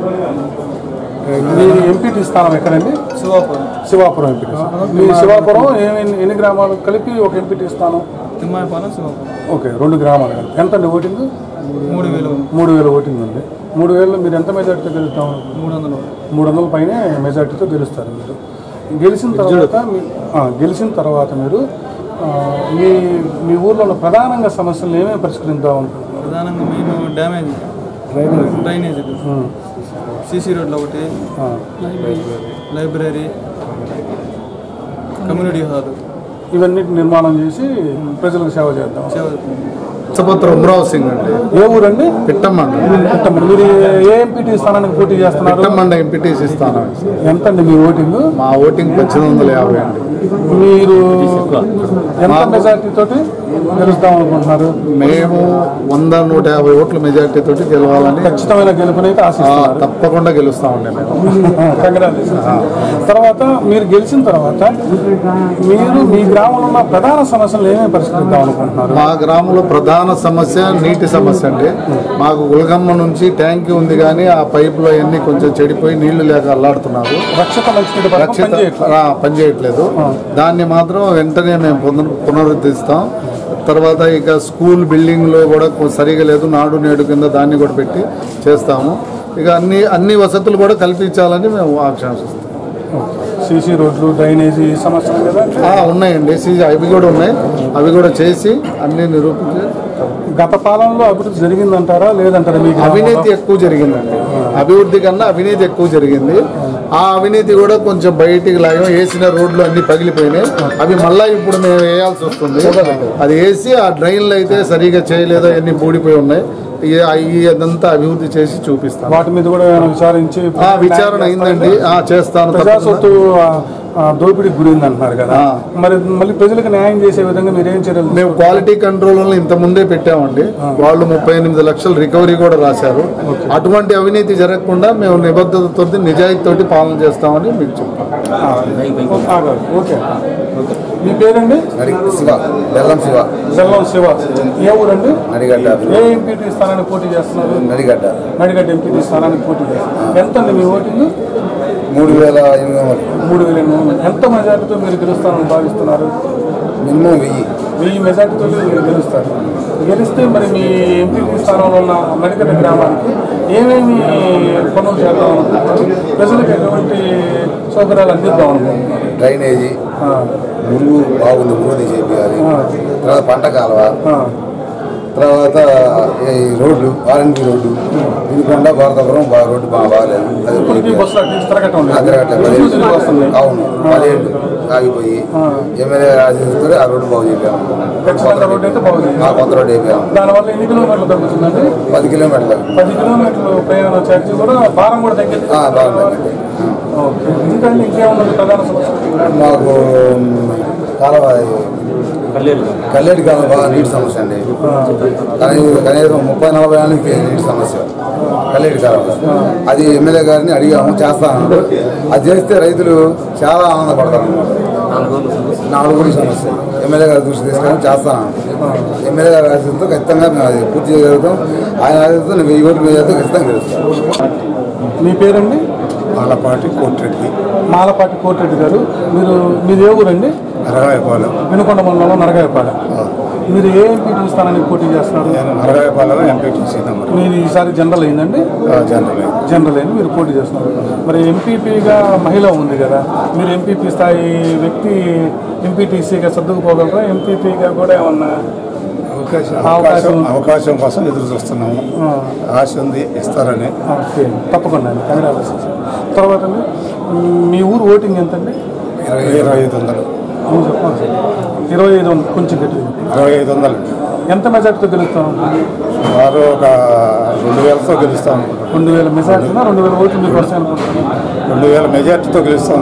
S5: మీ ఎంపీటీ స్థానం ఎక్కడండి
S8: శివాపురం
S5: శివాపురం ఎంపీటీ స్థానం. మీ శివాపురం ఏమి ఎన్ని గ్రామాలు కలిపి ఒక ఎంపీటీ స్థానం
S8: తిమ్మాయిపాలెం శివాపురం
S5: ఓకే రెండు గ్రామాలు కలిపి ఎంత అండి ఓటింగ్
S8: మూడు వేలు
S5: మూడు వేల ఓటింగ్ ఉంది మూడు వేలు మీరు ఎంత మెజార్టీతో గెలుస్తాం
S8: మూడు వందలు
S5: మూడు వందల పైన మెజార్టీతో గెలుస్తారు మీరు గెలిచిన తర్వాత మీ- ఆ, గెలిచిన తర్వాత మీరు ఆ, మీ మీ ఊర్లో ఉన్న ప్రధానంగా సమస్యలు ఏమేమి పరిష్కరిద్దాం అనుకుంటున్నారు
S8: ప్రధానంగా మెయిన్ డ్యామేజ్ డ్రైనేజ్ సీసీ రోడ్లు ఒకటి
S5: ఆ,
S8: లైబ్రరీ కమ్యూనిటీ హాల్
S5: ఇవన్నీ నిర్మాణం చేసి ప్రజలకు సేవ చేద్దాం
S8: సేవ
S9: సపత్ర ఉమ్రావ్ సింగ్ అండి
S5: ఏ ఊరండి
S9: పిట్టమ్మండ
S5: పెట్టండి. మీరు ఏ ఎంపీటీ స్థానానికి పోటీ చేస్తున్నారు
S9: పిట్టమ్మండ ఎంపీటీసీ స్థానం
S5: ఎంత అండి మీ ఓటింగ్
S9: మా ఓటింగ్ పద్దెనిమిది వందల యాభై అండి
S5: మీరు ఎంత మెజార్టీ తోటి గెలుస్తాం అనుకుంటున్నారు
S9: మేము వంద నూట యాభై ఓట్ల మెజార్టీ తోటి గెలవాలని
S5: ఖచ్చితమైన గెలుపునైతే
S9: ఆ,
S5: ఆశిస్తున్నారు
S9: తప్పకుండా గెలుస్తామండి మేము
S5: Congratulations. తర్వాత మీరు గెలిచిన తర్వాత మీరు మీ గ్రామంలో ఉన్న ప్రధాన సమస్యలు ఏమేమి పరిష్కరిద్దాం అనుకుంటున్నారు
S9: మా గ్రామంలో ప్రధాన సమస్య నీటి సమస్య అండి మాకు గులగమ్మ నుంచి ట్యాంకీ ఉంది కానీ ఆ పైపులో అన్ని కొంచెం చెడిపోయి నీళ్లు లేక అల్లాడుతున్నారు
S5: రక్షిత మంచినీటి పథకం
S9: రక్షిత
S5: పనిచేయట్లేదు.
S9: ఆ, పనిచేయట్లేదు దాన్ని మాత్రం వెంటనే మేము పునర్ పునరుద్ధరిస్తాం తర్వాత ఇక స్కూల్ బిల్డింగ్లో కూడా కొ- సరిగా లేదు నాడు నేడు కింద దాన్ని కూడా పెట్టి చేస్తాము ఇక అన్ని అన్ని వసతులు కూడా కల్పించాలని మేము ఆకాంక్షిస్తాం
S5: సీసీ రోడ్లు డ్రైనేజీ ఈ సమస్యలు కదా
S9: ఆ, ఉన్నాయండి సీ- అవి కూడా ఉన్నాయి అవి కూడా చేసి అన్ని నిరూపించి
S5: గత పాలనలో అభివృద్ధి జరిగిందంటారా లేదంటారా మీ గ్రామంలో?
S9: అవినీతి ఎక్కువ జరిగిందండి అభివృద్ధి కన్నా అవినీతి ఎక్కువ జరిగింది ఆ అవినీతి కూడా కొంచెం బయటికి లాగా వేసిన రోడ్లు అన్ని పగిలిపోయినాయి అవి మళ్ళా ఇప్పుడు మేము వేయాల్సి వస్తుంది అది వేసి ఆ డ్రైన్లు అయితే సరిగా చేయలేదో అన్ని బూడిపోయి ఉన్నాయి ఈ- ఈ అదంతా అభివృద్ధి చేసి చూపిస్తాం
S5: వాటి మీద కూడా ఏమైనా విచారించి
S9: ఆ విచారణ అయిందండి ఆ చేస్తాను
S5: ప్రజా
S9: తప్పకుండా.
S5: సొత్తు ఆ, ఆ, దోపిడీకి గురైంది అంటున్నారు కదా
S9: ఆ.
S5: మరి మళ్ళీ ప్రజలకు న్యాయం చేసే విధంగా మీరు ఏం చర్యలు
S9: మేము క్వాలిటీ కంట్రోల్ ఇంత ముందే పెట్టామండి వాళ్ళు ముప్పై ఎనిమిది లక్షల రికవరీ కూడా రాశారు అటువంటి అవినీతి జరగకుండా మేము నిబద్ధతతో నిజాయితీతోటి పాలన చేస్తామని మీకు చెప్తాం
S5: ఆ, ఆగాలి. ఓకే మీ పేరండి
S10: శివ బెల్లం శివ
S5: జల్లం శివ ఏ ఊరండి
S10: నడిగడ్డ
S5: ఏ ఎంపీటీ స్థానానికి పోటీ చేస్తున్నారు
S10: నడిగడ్డ
S5: నడిగడ్డ ఎంపీటీ స్థానానికి పోటీ చేస్తున్నారు ఎంత అండి మీ ఓటింగ్
S10: మూడు వేల ఎనిమిది వందలు
S5: మూడు వేల ఎనిమిది వందలు. ఎంత మెజార్టీతో మీరు గెలుస్తారని భావిస్తున్నారు
S10: మినిమం వెయ్యి
S5: వెయ్యి మెజార్టీతో మీరు గెలుస్తారు గెలిస్తే మరి మీ ఎంపీ స్థానంలో ఉన్న నడిగడ్డ గ్రామానికి ఏమేమి పనులు చేద్దాం అనుకుంటున్నారు ప్రజలకు ఎటువంటి సౌకర్యాలు అందిద్దాం అనుకుంటున్నారు
S10: డ్రైనేజీ
S5: ఆ,
S10: మురుగు బాగుంది మురుగు చేయాలి
S5: ఆ.
S10: తర్వాత పంట కాలువ
S5: ఆ,
S10: తర్వాత ఈ రోడ్లు ఆర్ఎన్బి రోడ్డు వినుకొండ భారతపురం బాగా రోడ్డు బాగా బాగాలేదు అది
S5: ఇప్పటికీ బస్సులు అటు నుంచి తిరగటం లేదు.
S10: తిరగట్లేదు.
S5: బస్సులు తిరిగి వస్తున్నాయి.
S10: అవును పదిహేడు ఆగిపోయి ఎమ్మెల్యే రాజేస్తే ఆ రోడ్డు బాగు చెప్పాము
S5: ఖచ్చితంగా రోడ్డు అయితే బాగుంది
S10: ఆ కొత్త రోడ్డు వేపాము
S5: దానివల్ల ఎన్ని కిలోమీటర్లు తగ్గుతుందండి
S10: పది కిలోమీటర్లు
S5: పది కిలోమీటర్లు ప్రయాణ ఛార్జీ కూడా భారం కూడా తగ్గింది
S10: ఆ, బాగుంది
S5: ఓకే ఇంకా ఇంకేమున్నది ప్రధాన సమస్య
S10: మాకు కాలువ కల్లేటి కాలువ బాగా నీటి సమస్య అండి కనీసం కనీసం ముప్పై నలభై ఏళ్ళకి నీటి సమస్య కల్లేటి కాలువ అది ఎమ్మెల్యే గారిని అడిగాము చేస్తాను అది చేస్తే రైతులు చాలా ఆనందపడతారు నాలుగు సమస్య ఎమ్మెల్యే గారి దృష్టి తీసుకొని చేస్తాను ఎమ్మెల్యే గారి ఆశతో ఖచ్చితంగా మేము అది పూర్తి చేయగలుగుతాం ఆయన ఆశతో నేను వెయ్యి ఓట్లు మీద ఖచ్చితంగా గెలుస్తాను
S5: మీ పేరండి
S10: వాళ్ళపాటి కోటిరెడ్డి
S5: మాలపాటి కోటిరెడ్డి గారు మీరు మీది ఏ ఊరండి
S10: నరగాయపాలెం
S5: వినుకొండ మండలంలో నరగాయపాలెం మీరు ఏ ఎంపీ స్థానానికి పోటీ చేస్తున్నారు
S10: నరగాయపాలెం ఎంపీటీసీ నెంబర్
S5: మీరు ఈసారి జనరల్ అయిందండి
S10: జనరల్
S5: జనరల్ అయింది మీరు పోటీ చేస్తున్నారు మరి ఎంపీపీగా మహిళ ఉంది కదా మీరు ఎంపీపీ స్థాయి వ్యక్తి ఎంపీటీసీగా సర్దుకుపోగలరా ఎంపీపీగా కూడా ఏమన్నా
S10: అవకాశం
S5: అవకాశం
S10: అవకాశం కోసం ఎదురు చూస్తున్నాము
S5: ఆ,
S10: ఆశ ఉంది ఇస్తారని
S5: ఓకే తప్పకుండా అండి కంగ్రాచులేషన్స్ తర్వాత అండి, మీ ఊరు ఓటింగ్ ఎంతండి
S10: ఇరవై ఇరవై ఐదు వందలు
S5: మీరు చెప్పండి ఇరవై ఐదు వందలు కొంచెం గట్టిగా
S10: ఇరవై ఐదు వందలు
S5: ఎంత మెజార్టీతో గెలుస్తాం
S10: వారు ఒక రెండు వేలతో గెలుస్తాం
S5: రెండు వేల మెజార్టీనా రెండు వేల ఓట్లు మీకు వస్తాయి అనుకుంటున్నాను
S10: రెండు వేల మెజార్టీతో గెలుస్తాం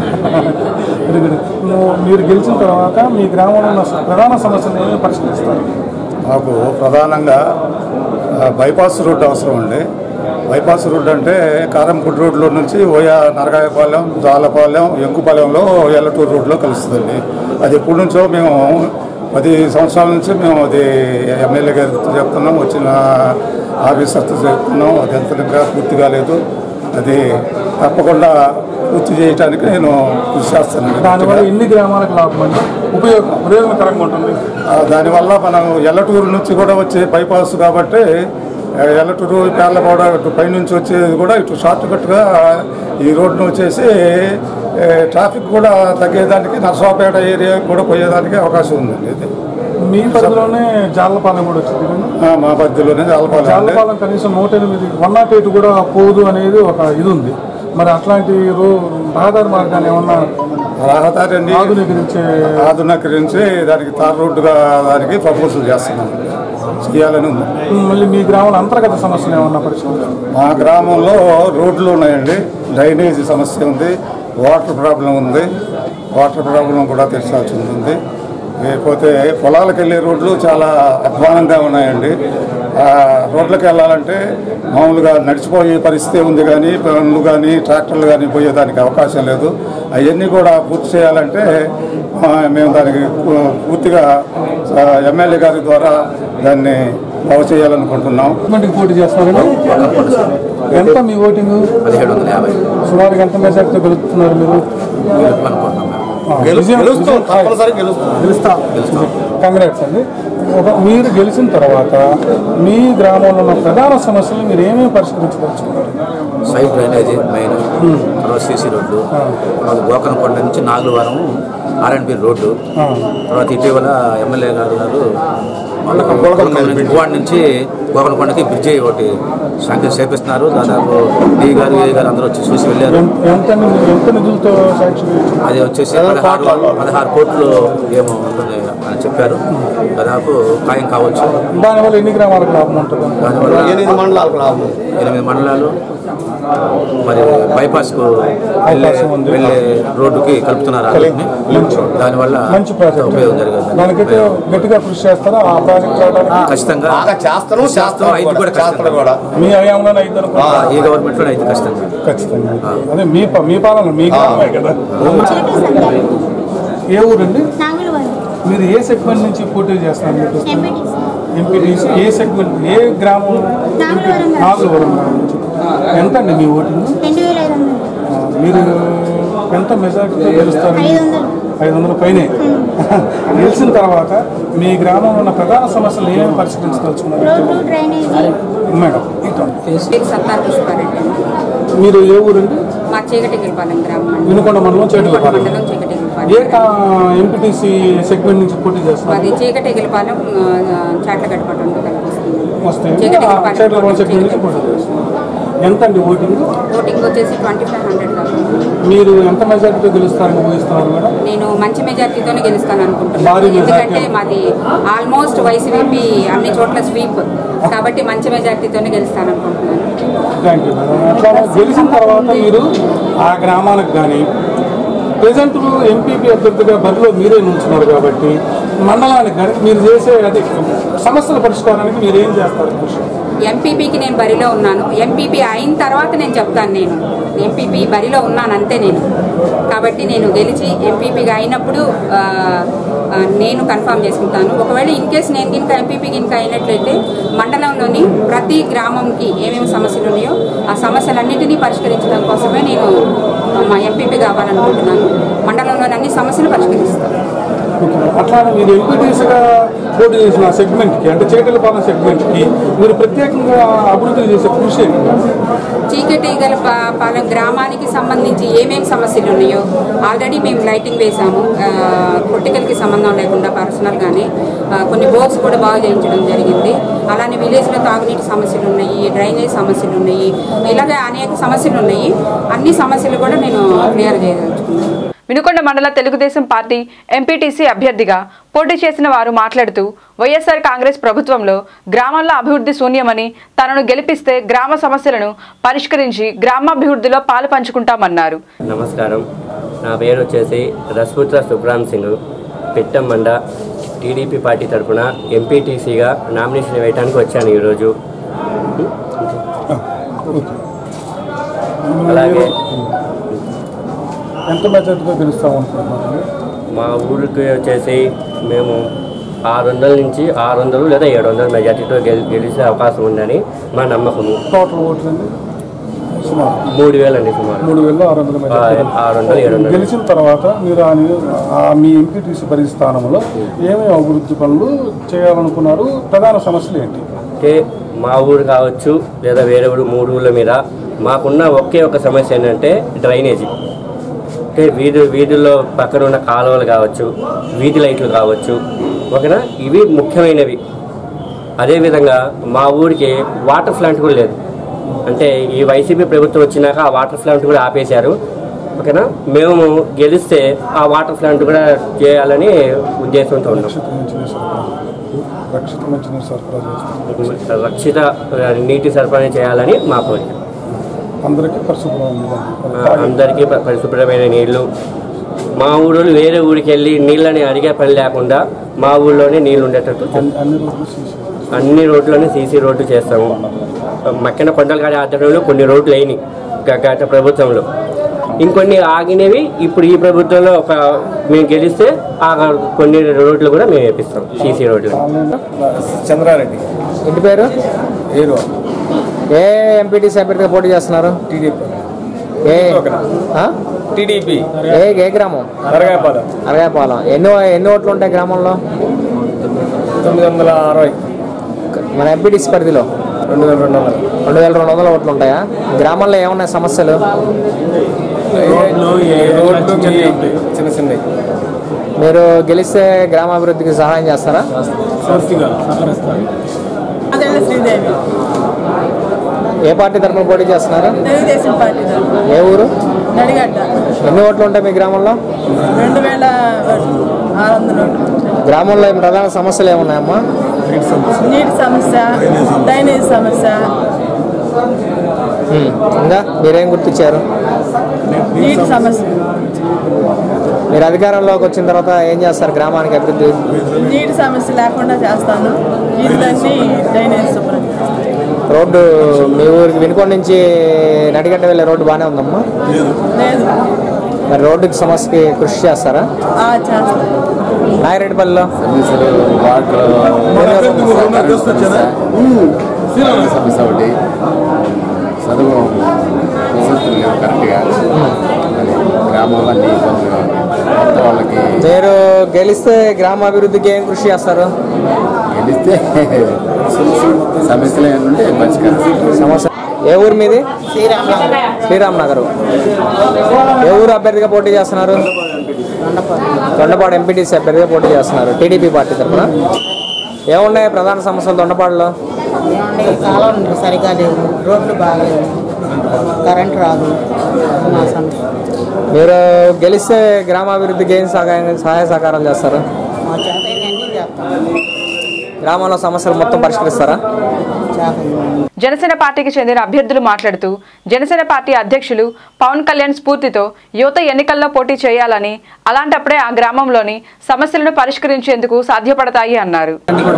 S5: వెరీ గుడ్. నువ్వు- మీరు గెలిచిన తర్వాత మీ గ్రామంలో ఉన్న ప్రధాన సమస్యలు ఏమేమి పరిష్కరిస్తారు
S10: మాకు ప్రధానంగా ఆ, బైపాస్ రోడ్డు అవసరం అండి బైపాస్ రోడ్డు అంటే కారంపూడి రోడ్లో నుంచి ఓయా నరగాయపాలెం జాలపాలెం ఎంకుపాలెంలో ఎల్లటూరు రోడ్లో కలుస్తుందండి అది ఎప్పటి నుంచో మేము పది సంవత్సరాల నుంచి మేము అది ఎమ్మెల్యే గారితో చెప్తున్నాం వచ్చిన ఆఫీసర్తో చెప్తున్నాం అది ఎంత ఇంకా పూర్తి కాలేదు అది తప్పకుండా పూర్తి చేయడానికి నేను కృషి చేస్తానండి
S5: దానివల్ల ఎన్ని గ్రామాలకు లాభం అండి ఉపయోగం ప్రయోజనకరంగా ఉంటుంది
S10: ఆ, దానివల్ల మనం ఎల్లటూరు నుంచి కూడా వచ్చే బైపాస్ కాబట్టి ఆ, ఎల్లటూరు పేర్లపాడ ఇటు పైనుంచి వచ్చేది కూడా ఇటు షార్ట్ కట్గా ఈ రోడ్డును వచ్చేసి ఏ, ట్రాఫిక్ కూడా తగ్గేదానికి నర్సాపేట ఏరియా కూడా పోయేదానికి అవకాశం ఉందండి ఇది
S5: మీ పరిధిలోనే జాలపాలెం కూడా వచ్చింది కదా?
S10: ఆ, మా పద్ధతిలోనే జాలపాలెం అండి.
S5: జాలపాలెం కనీసం నూట ఎనిమిది వన్ నాట్ ఎయిట్ కూడా పోదు అనేది ఒక ఇది ఉంది మరి అట్లాంటి రో రహదారి మార్గాన్ని ఏమన్నా
S10: రహదారి అండి
S5: ఆధునీకరించే
S10: ఆధునీకరించి దానికి తార్ రోడ్డుగా దానికి ప్రపోజల్ చేస్తున్నాం చేయాలని ఉంది
S5: మళ్ళీ మీ గ్రామంలో అంతర్గత సమస్యలు ఏమన్నా పరిష్కరించారు
S10: మా గ్రామంలో రోడ్లు ఉన్నాయండి డ్రైనేజీ సమస్య ఉంది వాటర్ ప్రాబ్లం ఉంది వాటర్ ప్రాబ్లం కూడా తెచ్చాల్సి ఉంటుంది లేకపోతే పొలాలకు వెళ్ళే రోడ్లు చాలా అధ్వానంగా ఉన్నాయండి ఆ, రోడ్లకు వెళ్ళాలంటే మామూలుగా నడిచిపోయే పరిస్థితి ఉంది కానీ పనులు కానీ ట్రాక్టర్లు కానీ పోయేదానికి అవకాశం లేదు అవన్నీ కూడా పూర్తి చేయాలంటే ఆ, మేము దానికి పూ- పూర్తిగా ఆ, ఎమ్మెల్యే గారి ద్వారా దాన్ని బాగు చేయాలనుకుంటున్నాం
S5: గవర్నమెంట్కి పోటీ చేస్తున్నారండి ఎంత మీ ఓటింగ్
S11: పదిహేడు వందల యాభై
S5: సుమారుగా ఎంత మెజార్టీతో గెలుస్తున్నారు మీరు
S11: అనుకుంటున్నాం మేము
S5: ఆ, విజయం- విజయం- గెలుస్తా కంగ్రాట్స్ అండి ఒక మీరు గెలిచిన తర్వాత మీ గ్రామంలో ఉన్న ప్రధాన సమస్యలు మీరు ఏమేమి పరిష్కరించదలుచుకున్నారు
S11: సైడ్ డ్రైనేజీ మెయిన్ తర్వాత సీసీ రోడ్లు తర్వాత గోకనకొండ నుంచి నాగులవారం ఆర్ఎన్బి రోడ్డు తర్వాత ఇటీవల ఎమ్మెల్యే గారు గారు గువాడ నుంచి గోకనకొండకి బ్రిడ్జి ఒకటి శాంక్షన్ చేపిస్తున్నారు దాదాపు డి గారు ఏ గారు అందరూ వచ్చి చూసి వెళ్ళారు
S5: ఎంత ని- ఎంత నిధులతో సాక్షి
S11: అది వచ్చేసి పదహారు పదహారు కోట్లు ఏమో ఉంటుంది అని చెప్పారు దాదాపు ఖాయం కావచ్చు
S5: దానివల్ల ఎన్ని గ్రామాలకు లాభం ఉంటుంది
S11: దానివల్ల ఎనిమిది మండలాలు ఎనిమిది మండలాలు మరి బైపాస్కు వెళ్ళే వెళ్ళే రోడ్డుకి కలుపుతున్నారు ఆ రోడ్డుని. దానివల్ల
S5: మంచి ప్రాజెక్ట్
S11: ఉపయోగం జరుగుతుంది
S5: దానికైతే గట్టిగా కృషి చేస్తారా ఆ ప్రాజెక్ట్ చేయడానికి
S11: ఖచ్చితంగా
S10: చేస్తాను
S11: చేస్తాం ఐదు కూడా
S10: చేస్తాను కూడా
S5: మీ హయాంలోనే అయితే అనుకుంటా
S11: ఈ గవర్నమెంట్ లో అయితే ఖచ్చితంగా
S5: ఖచ్చితంగా అదే మీ ప- మీ పాలన మీ గ్రామమే కదా ఏ ఊరండి మీరు ఏ సెగ్మెంట్ నుంచి పోటీ చేస్తారు మీకు ఎంపీటీసీ ఏ సెగ్మెంట్ ఏ గ్రామం నాగులవరం గ్రామం నుంచి ఎంత అండి మీ ఓటింగ్
S12: రెండు వేల ఐదు వందలు
S5: ఆ, మీరు ఎంత మెజార్టీతో గెలుస్తారు
S12: ఐదు వందలు.
S5: ఐదు వందల పైనే గెలిచిన తర్వాత మీ గ్రామంలో ఉన్న ప్రధాన సమస్యలు ఏమేమి పరిష్కరించదలుచుకున్నారు
S12: రోడ్లు డ్రైనేజీ
S5: మేడం ఇటు
S13: పేరు సత్తార్ పుష్పారెడ్డి
S5: మీరు ఏ ఊరండి
S13: మా చీకటిగిరిపాలెం గ్రామం అండి
S5: వినుకొండ మండలం చేటులపాలెం
S13: మండలం చీకటిగిరిపాలెం
S5: ఏ ఎంపీటీసీ సెగ్మెంట్ నుంచి పోటీ చేస్తున్నారు
S13: మాది చీకటిగిరిపాలెం చాట్లగడ్డపట్నం కనిపిస్తుంది
S5: వస్తాయి
S13: చీకటిగిరిపాలెం
S5: చేటులపాలెం సెగ్మెంట్ నుంచి పోటీ చేస్తున్నారు ఎంత అండి ఓటింగ్
S13: ఓటింగ్ వచ్చేసి ట్వంటీ ఫైవ్ హండ్రెడ్ కాదు
S5: మీరు ఎంత మెజార్టీతో గెలుస్తారని ఊహిస్తున్నారు మేడం
S13: నేను మంచి మెజార్టీతోనే గెలుస్తాను అనుకుంటున్నాను
S5: భారీ మెజారిటీ.
S13: ఎందుకంటే మాది ఆల్మోస్ట్ వైసీపీ అన్ని చోట్ల స్వీప్ కాబట్టి మంచి మెజార్టీతోనే గెలుస్తాను అనుకుంటున్నాను
S5: థ్యాంక్ యూ మేడం అట్లా గెలిచిన తర్వాత మీరు ఆ గ్రామానికి కానీ ప్రజెంట్ ఎంపీపీ అభ్యర్థిగా బరిలో మీరే నుంచున్నారు కాబట్టి మండలానికి కానీ మీరు చేసే అది సమస్యల పరిష్కారానికి మీరు ఏం చేస్తారు కృషి
S13: ఎంపీపీకి నేను బరిలో ఉన్నాను ఎంపీపీ అయిన తర్వాత నేను చెప్తాను నేను ఎంపీపీ బరిలో ఉన్నాను అంతే నేను కాబట్టి నేను గెలిచి ఎంపీపీగా అయినప్పుడు ఆ, ఆ, నేను కన్ఫర్మ్ చేసుకుంటాను ఒకవేళ ఇన్ కేస్ నేను కనుక ఎంపీపీ కనుక అయినట్లయితే మండలంలోని ప్రతి గ్రామంకి ఏమేమి సమస్యలు ఉన్నాయో ఆ సమస్యలన్నింటినీ పరిష్కరించడం కోసమే నేను మా ఎంపీపీ కావాలనుకుంటున్నాను మండలంలోని అన్ని సమస్యలు పరిష్కరిస్తాను
S5: అట్లానే మీరు ఎంపీటీసీగా పోటీ చేసిన సెగ్మెంట్కి అంటే చేకలపాలెం సెగ్మెంట్కి మీరు ప్రత్యేకంగా అభివృద్ధి చేసే కృషి ఏంటి
S13: చీకటి గల పా- పాలెం గ్రామానికి సంబంధించి ఏమేమి సమస్యలు ఉన్నాయో ఆల్రెడీ మేము లైటింగ్ వేసాము పొలిటికల్కి సంబంధం లేకుండా పర్సనల్గానే ఆ, కొన్ని బోర్డ్స్ కూడా బాగు చేయించడం జరిగింది అలానే విలేజ్లో తాగునీటి సమస్యలు ఉన్నాయి డ్రైనేజ్ సమస్యలు ఉన్నాయి ఇలాగే అనేక సమస్యలు ఉన్నాయి అన్ని సమస్యలు కూడా నేను క్లియర్ చేయదలుచుకున్నాను
S1: వినుకొండ మండల తెలుగుదేశం పార్టీ ఎంపీటీసీ అభ్యర్థిగా పోటీ చేసిన వారు మాట్లాడుతూ వైఎస్ఆర్ కాంగ్రెస్ ప్రభుత్వంలో గ్రామాల్లో అభివృద్ధి శూన్యమని తనను గెలిపిస్తే గ్రామ సమస్యలను పరిష్కరించి గ్రామాభివృద్ధిలో పాలు పంచుకుంటామన్నారు
S14: నమస్కారం నా పేరు వచ్చేసి రస్పుత్ర సుబ్రామ్ సింగ్ పిట్టమండ టీడీపీ పార్టీ తరఫున ఎంపీటీసీగా నామినేషన్ వేయడానికి వచ్చాను ఈరోజు అలాగే
S5: ఎంత మెజార్టీతో గెలుస్తాం అనుకుంటున్నారు
S14: మా ఊరికి వచ్చేసి మేము ఆరు వందల నుంచి ఆరు వందలు లేదా ఏడు వందల మెజార్టీతో గెలి గెలిచే అవకాశం ఉందని మా నమ్మకము
S5: టోటల్ ఓట్లు అండి సుమారు
S14: మూడు వేలండి సుమారు
S5: మూడు వేల ఆరు వందల మెజార్టీ.
S14: ఆ, ఆరు వందలు ఏడు వందలు
S5: గెలిచిన తర్వాత మీరు ఆ ని- ఆ మీ ఎంపీటీసీ పరిస్థితి స్థానంలో ఏమేమి అభివృద్ధి పనులు చేయాలనుకున్నారు ప్రధాన సమస్యలు ఏంటి
S14: అంటే మా ఊరు కావచ్చు లేదా వేరే ఊరు మూడు ఊళ్ళ మీద మాకున్న ఒకే ఒక సమస్య ఏంటంటే డ్రైనేజీ అంటే వీధి వీధుల్లో పక్కన ఉన్న కాలువలు కావచ్చు వీధి లైట్లు కావచ్చు ఓకేనా ఇవి ముఖ్యమైనవి అదేవిధంగా మా ఊరికి వాటర్ ప్లాంట్ కూడా లేదు అంటే ఈ వైసీపీ ప్రభుత్వం వచ్చినాక ఆ వాటర్ ప్లాంట్ కూడా ఆపేశారు ఓకేనా మేము గెలిస్తే ఆ వాటర్ ప్లాంట్ కూడా చేయాలని ఉద్దేశంతో ఉన్నాం
S5: రక్షిత మంచినీరు సరఫరా చేస్తారు
S14: రక్షిత ఆ, నీటి సరఫరా చేయాలని మా కోరిక
S5: అందరికీ పరిశుభ్రం
S14: ఆ, అందరికీ ప- పరిశుభ్రమైన నీళ్లు మా ఊరు వేరే ఊరికి వెళ్ళి నీళ్ళని అడిగే పని లేకుండా మా ఊళ్ళోనే నీళ్ళు ఉండేటట్టు
S5: అన్ని రోజులు సీసీ
S14: అన్ని రోడ్లను సీసీ రోడ్డు చేస్తాము మక్కిన కొండల కాడి ఆధ్వర్యంలో కొన్ని రోడ్లు అయినాయి గ- గత ప్రభుత్వంలో ఇంకొన్ని ఆగినవి ఇప్పుడు ఈ ప్రభుత్వంలో ఒక మేము గెలిస్తే ఆ కొన్ని రోడ్లు కూడా మేము వేపిస్తాం సీసీ రోడ్లు
S15: చంద్రారెడ్డి
S16: ఇంటి పేరు
S15: ఏరు
S16: ఏ ఎంపీటీసీ అభ్యర్థిగా పోటీ చేస్తున్నారు
S15: టీడీపీ
S16: ఏ ఆ?
S15: టీడీపీ
S16: ఏ ఏ గ్రామం
S15: అరగాయపాలెం
S16: అరగాయపాలెం ఎన్ని ఎన్ని ఓట్లు ఉంటాయి గ్రామంలో
S15: తొమ్మిది వందల అరవై
S16: మన ఎంపీటీసీ పరిధిలో
S15: రెండు వేల రెండు వందలు
S16: రెండు వేల రెండు వందల ఓట్లు ఉంటాయా గ్రామంలో ఏమున్నాయి సమస్యలు
S15: రోడ్లు ఈ చిన్న చిన్నవి
S16: మీరు గెలిస్తే గ్రామాభివృద్ధికి సహాయం చేస్తారా
S15: పూర్తిగా
S17: అదే శ్రీదేవి
S16: ఏ పార్టీ తరఫున పోటీ చేస్తున్నారు
S17: తెలుగుదేశం పార్టీ తరఫున.
S16: ఏ ఊరు
S17: నడిగడ్డ
S16: ఎన్ని ఓట్లు ఉంటాయి మీ గ్రామంలో
S17: రెండు వేల ఆరు వందలు
S16: గ్రామంలో ఏం ప్రధాన సమస్యలు ఏమున్నాయమ్మా
S17: నీటి సమస్య డ్రైనేజ్ సమస్య
S16: ఉమ్. ఇంకా మీరేం గుర్తించారు
S17: నీటి సమస్య
S16: మీరు అధికారంలోకి వచ్చిన తర్వాత ఏం చేస్తారు గ్రామానికి అభివృద్ధి
S17: నీటి సమస్య లేకుండా చేస్తాను వీధులన్నీ డ్రైనేజ్ శుభ్రం చేస్తాను.
S16: రోడ్డు మీ ఊరికి వినుకొండ నుంచి నడిగడ్డ వెళ్ళే రోడ్డు బాగానే ఉందమ్మా
S17: లేదు
S16: మరి రోడ్డుకి సమస్యకి కృషి చేస్తారా
S17: ఆ, చేస్తాను
S16: నాయరెడ్డిపల్లిలో
S18: సమస్య ఒకటి చదువు వసతులు లేవు కరెక్ట్గా అది గ్రామంలో అన్ని ఇబ్బందులుగా ఉన్నాయి కొత్త వాళ్ళకి
S16: మీరు గెలిస్తే గ్రామ అభివృద్ధికి ఏం కృషి చేస్తారు
S18: గెలిస్తే సమస్యలు ఏమంటే పరిష్కారం
S16: సమస్య ఏ ఊరు మీది శ్రీరామ్ నగర్ ఏ ఊరు అభ్యర్థిగా పోటీ చేస్తున్నారు దొండపాడు ఎంపీటీసీ అభ్యర్థిగా పోటీ చేస్తున్నారు టీడీపీ పార్టీ తరఫున ఏమున్నాయి ప్రధాన సమస్యలు దొండపాడులో
S19: ఏమండి కాలం సరిగా లేవు రోడ్లు బాగాలేవు కరెంట్ రాదు మా సమస్య
S16: మీరు గెలిస్తే గ్రామాభివృద్ధికి ఏం సహాయ సహాయ సహకారం చేస్తారు
S19: మా చేత అన్నీ చేస్తాం
S16: గ్రామంలో సమస్యలు మొత్తం పరిష్కరిస్తారా
S1: జనసేన పార్టీకి చెందిన అభ్యర్థులు మాట్లాడుతూ జనసేన పార్టీ అధ్యక్షులు పవన్ కళ్యాణ్ స్ఫూర్తితో యువత ఎన్నికల్లో పోటీ చేయాలని అలాంటప్పుడే ఆ గ్రామంలోని సమస్యలను పరిష్కరించేందుకు సాధ్యపడతాయి అన్నారు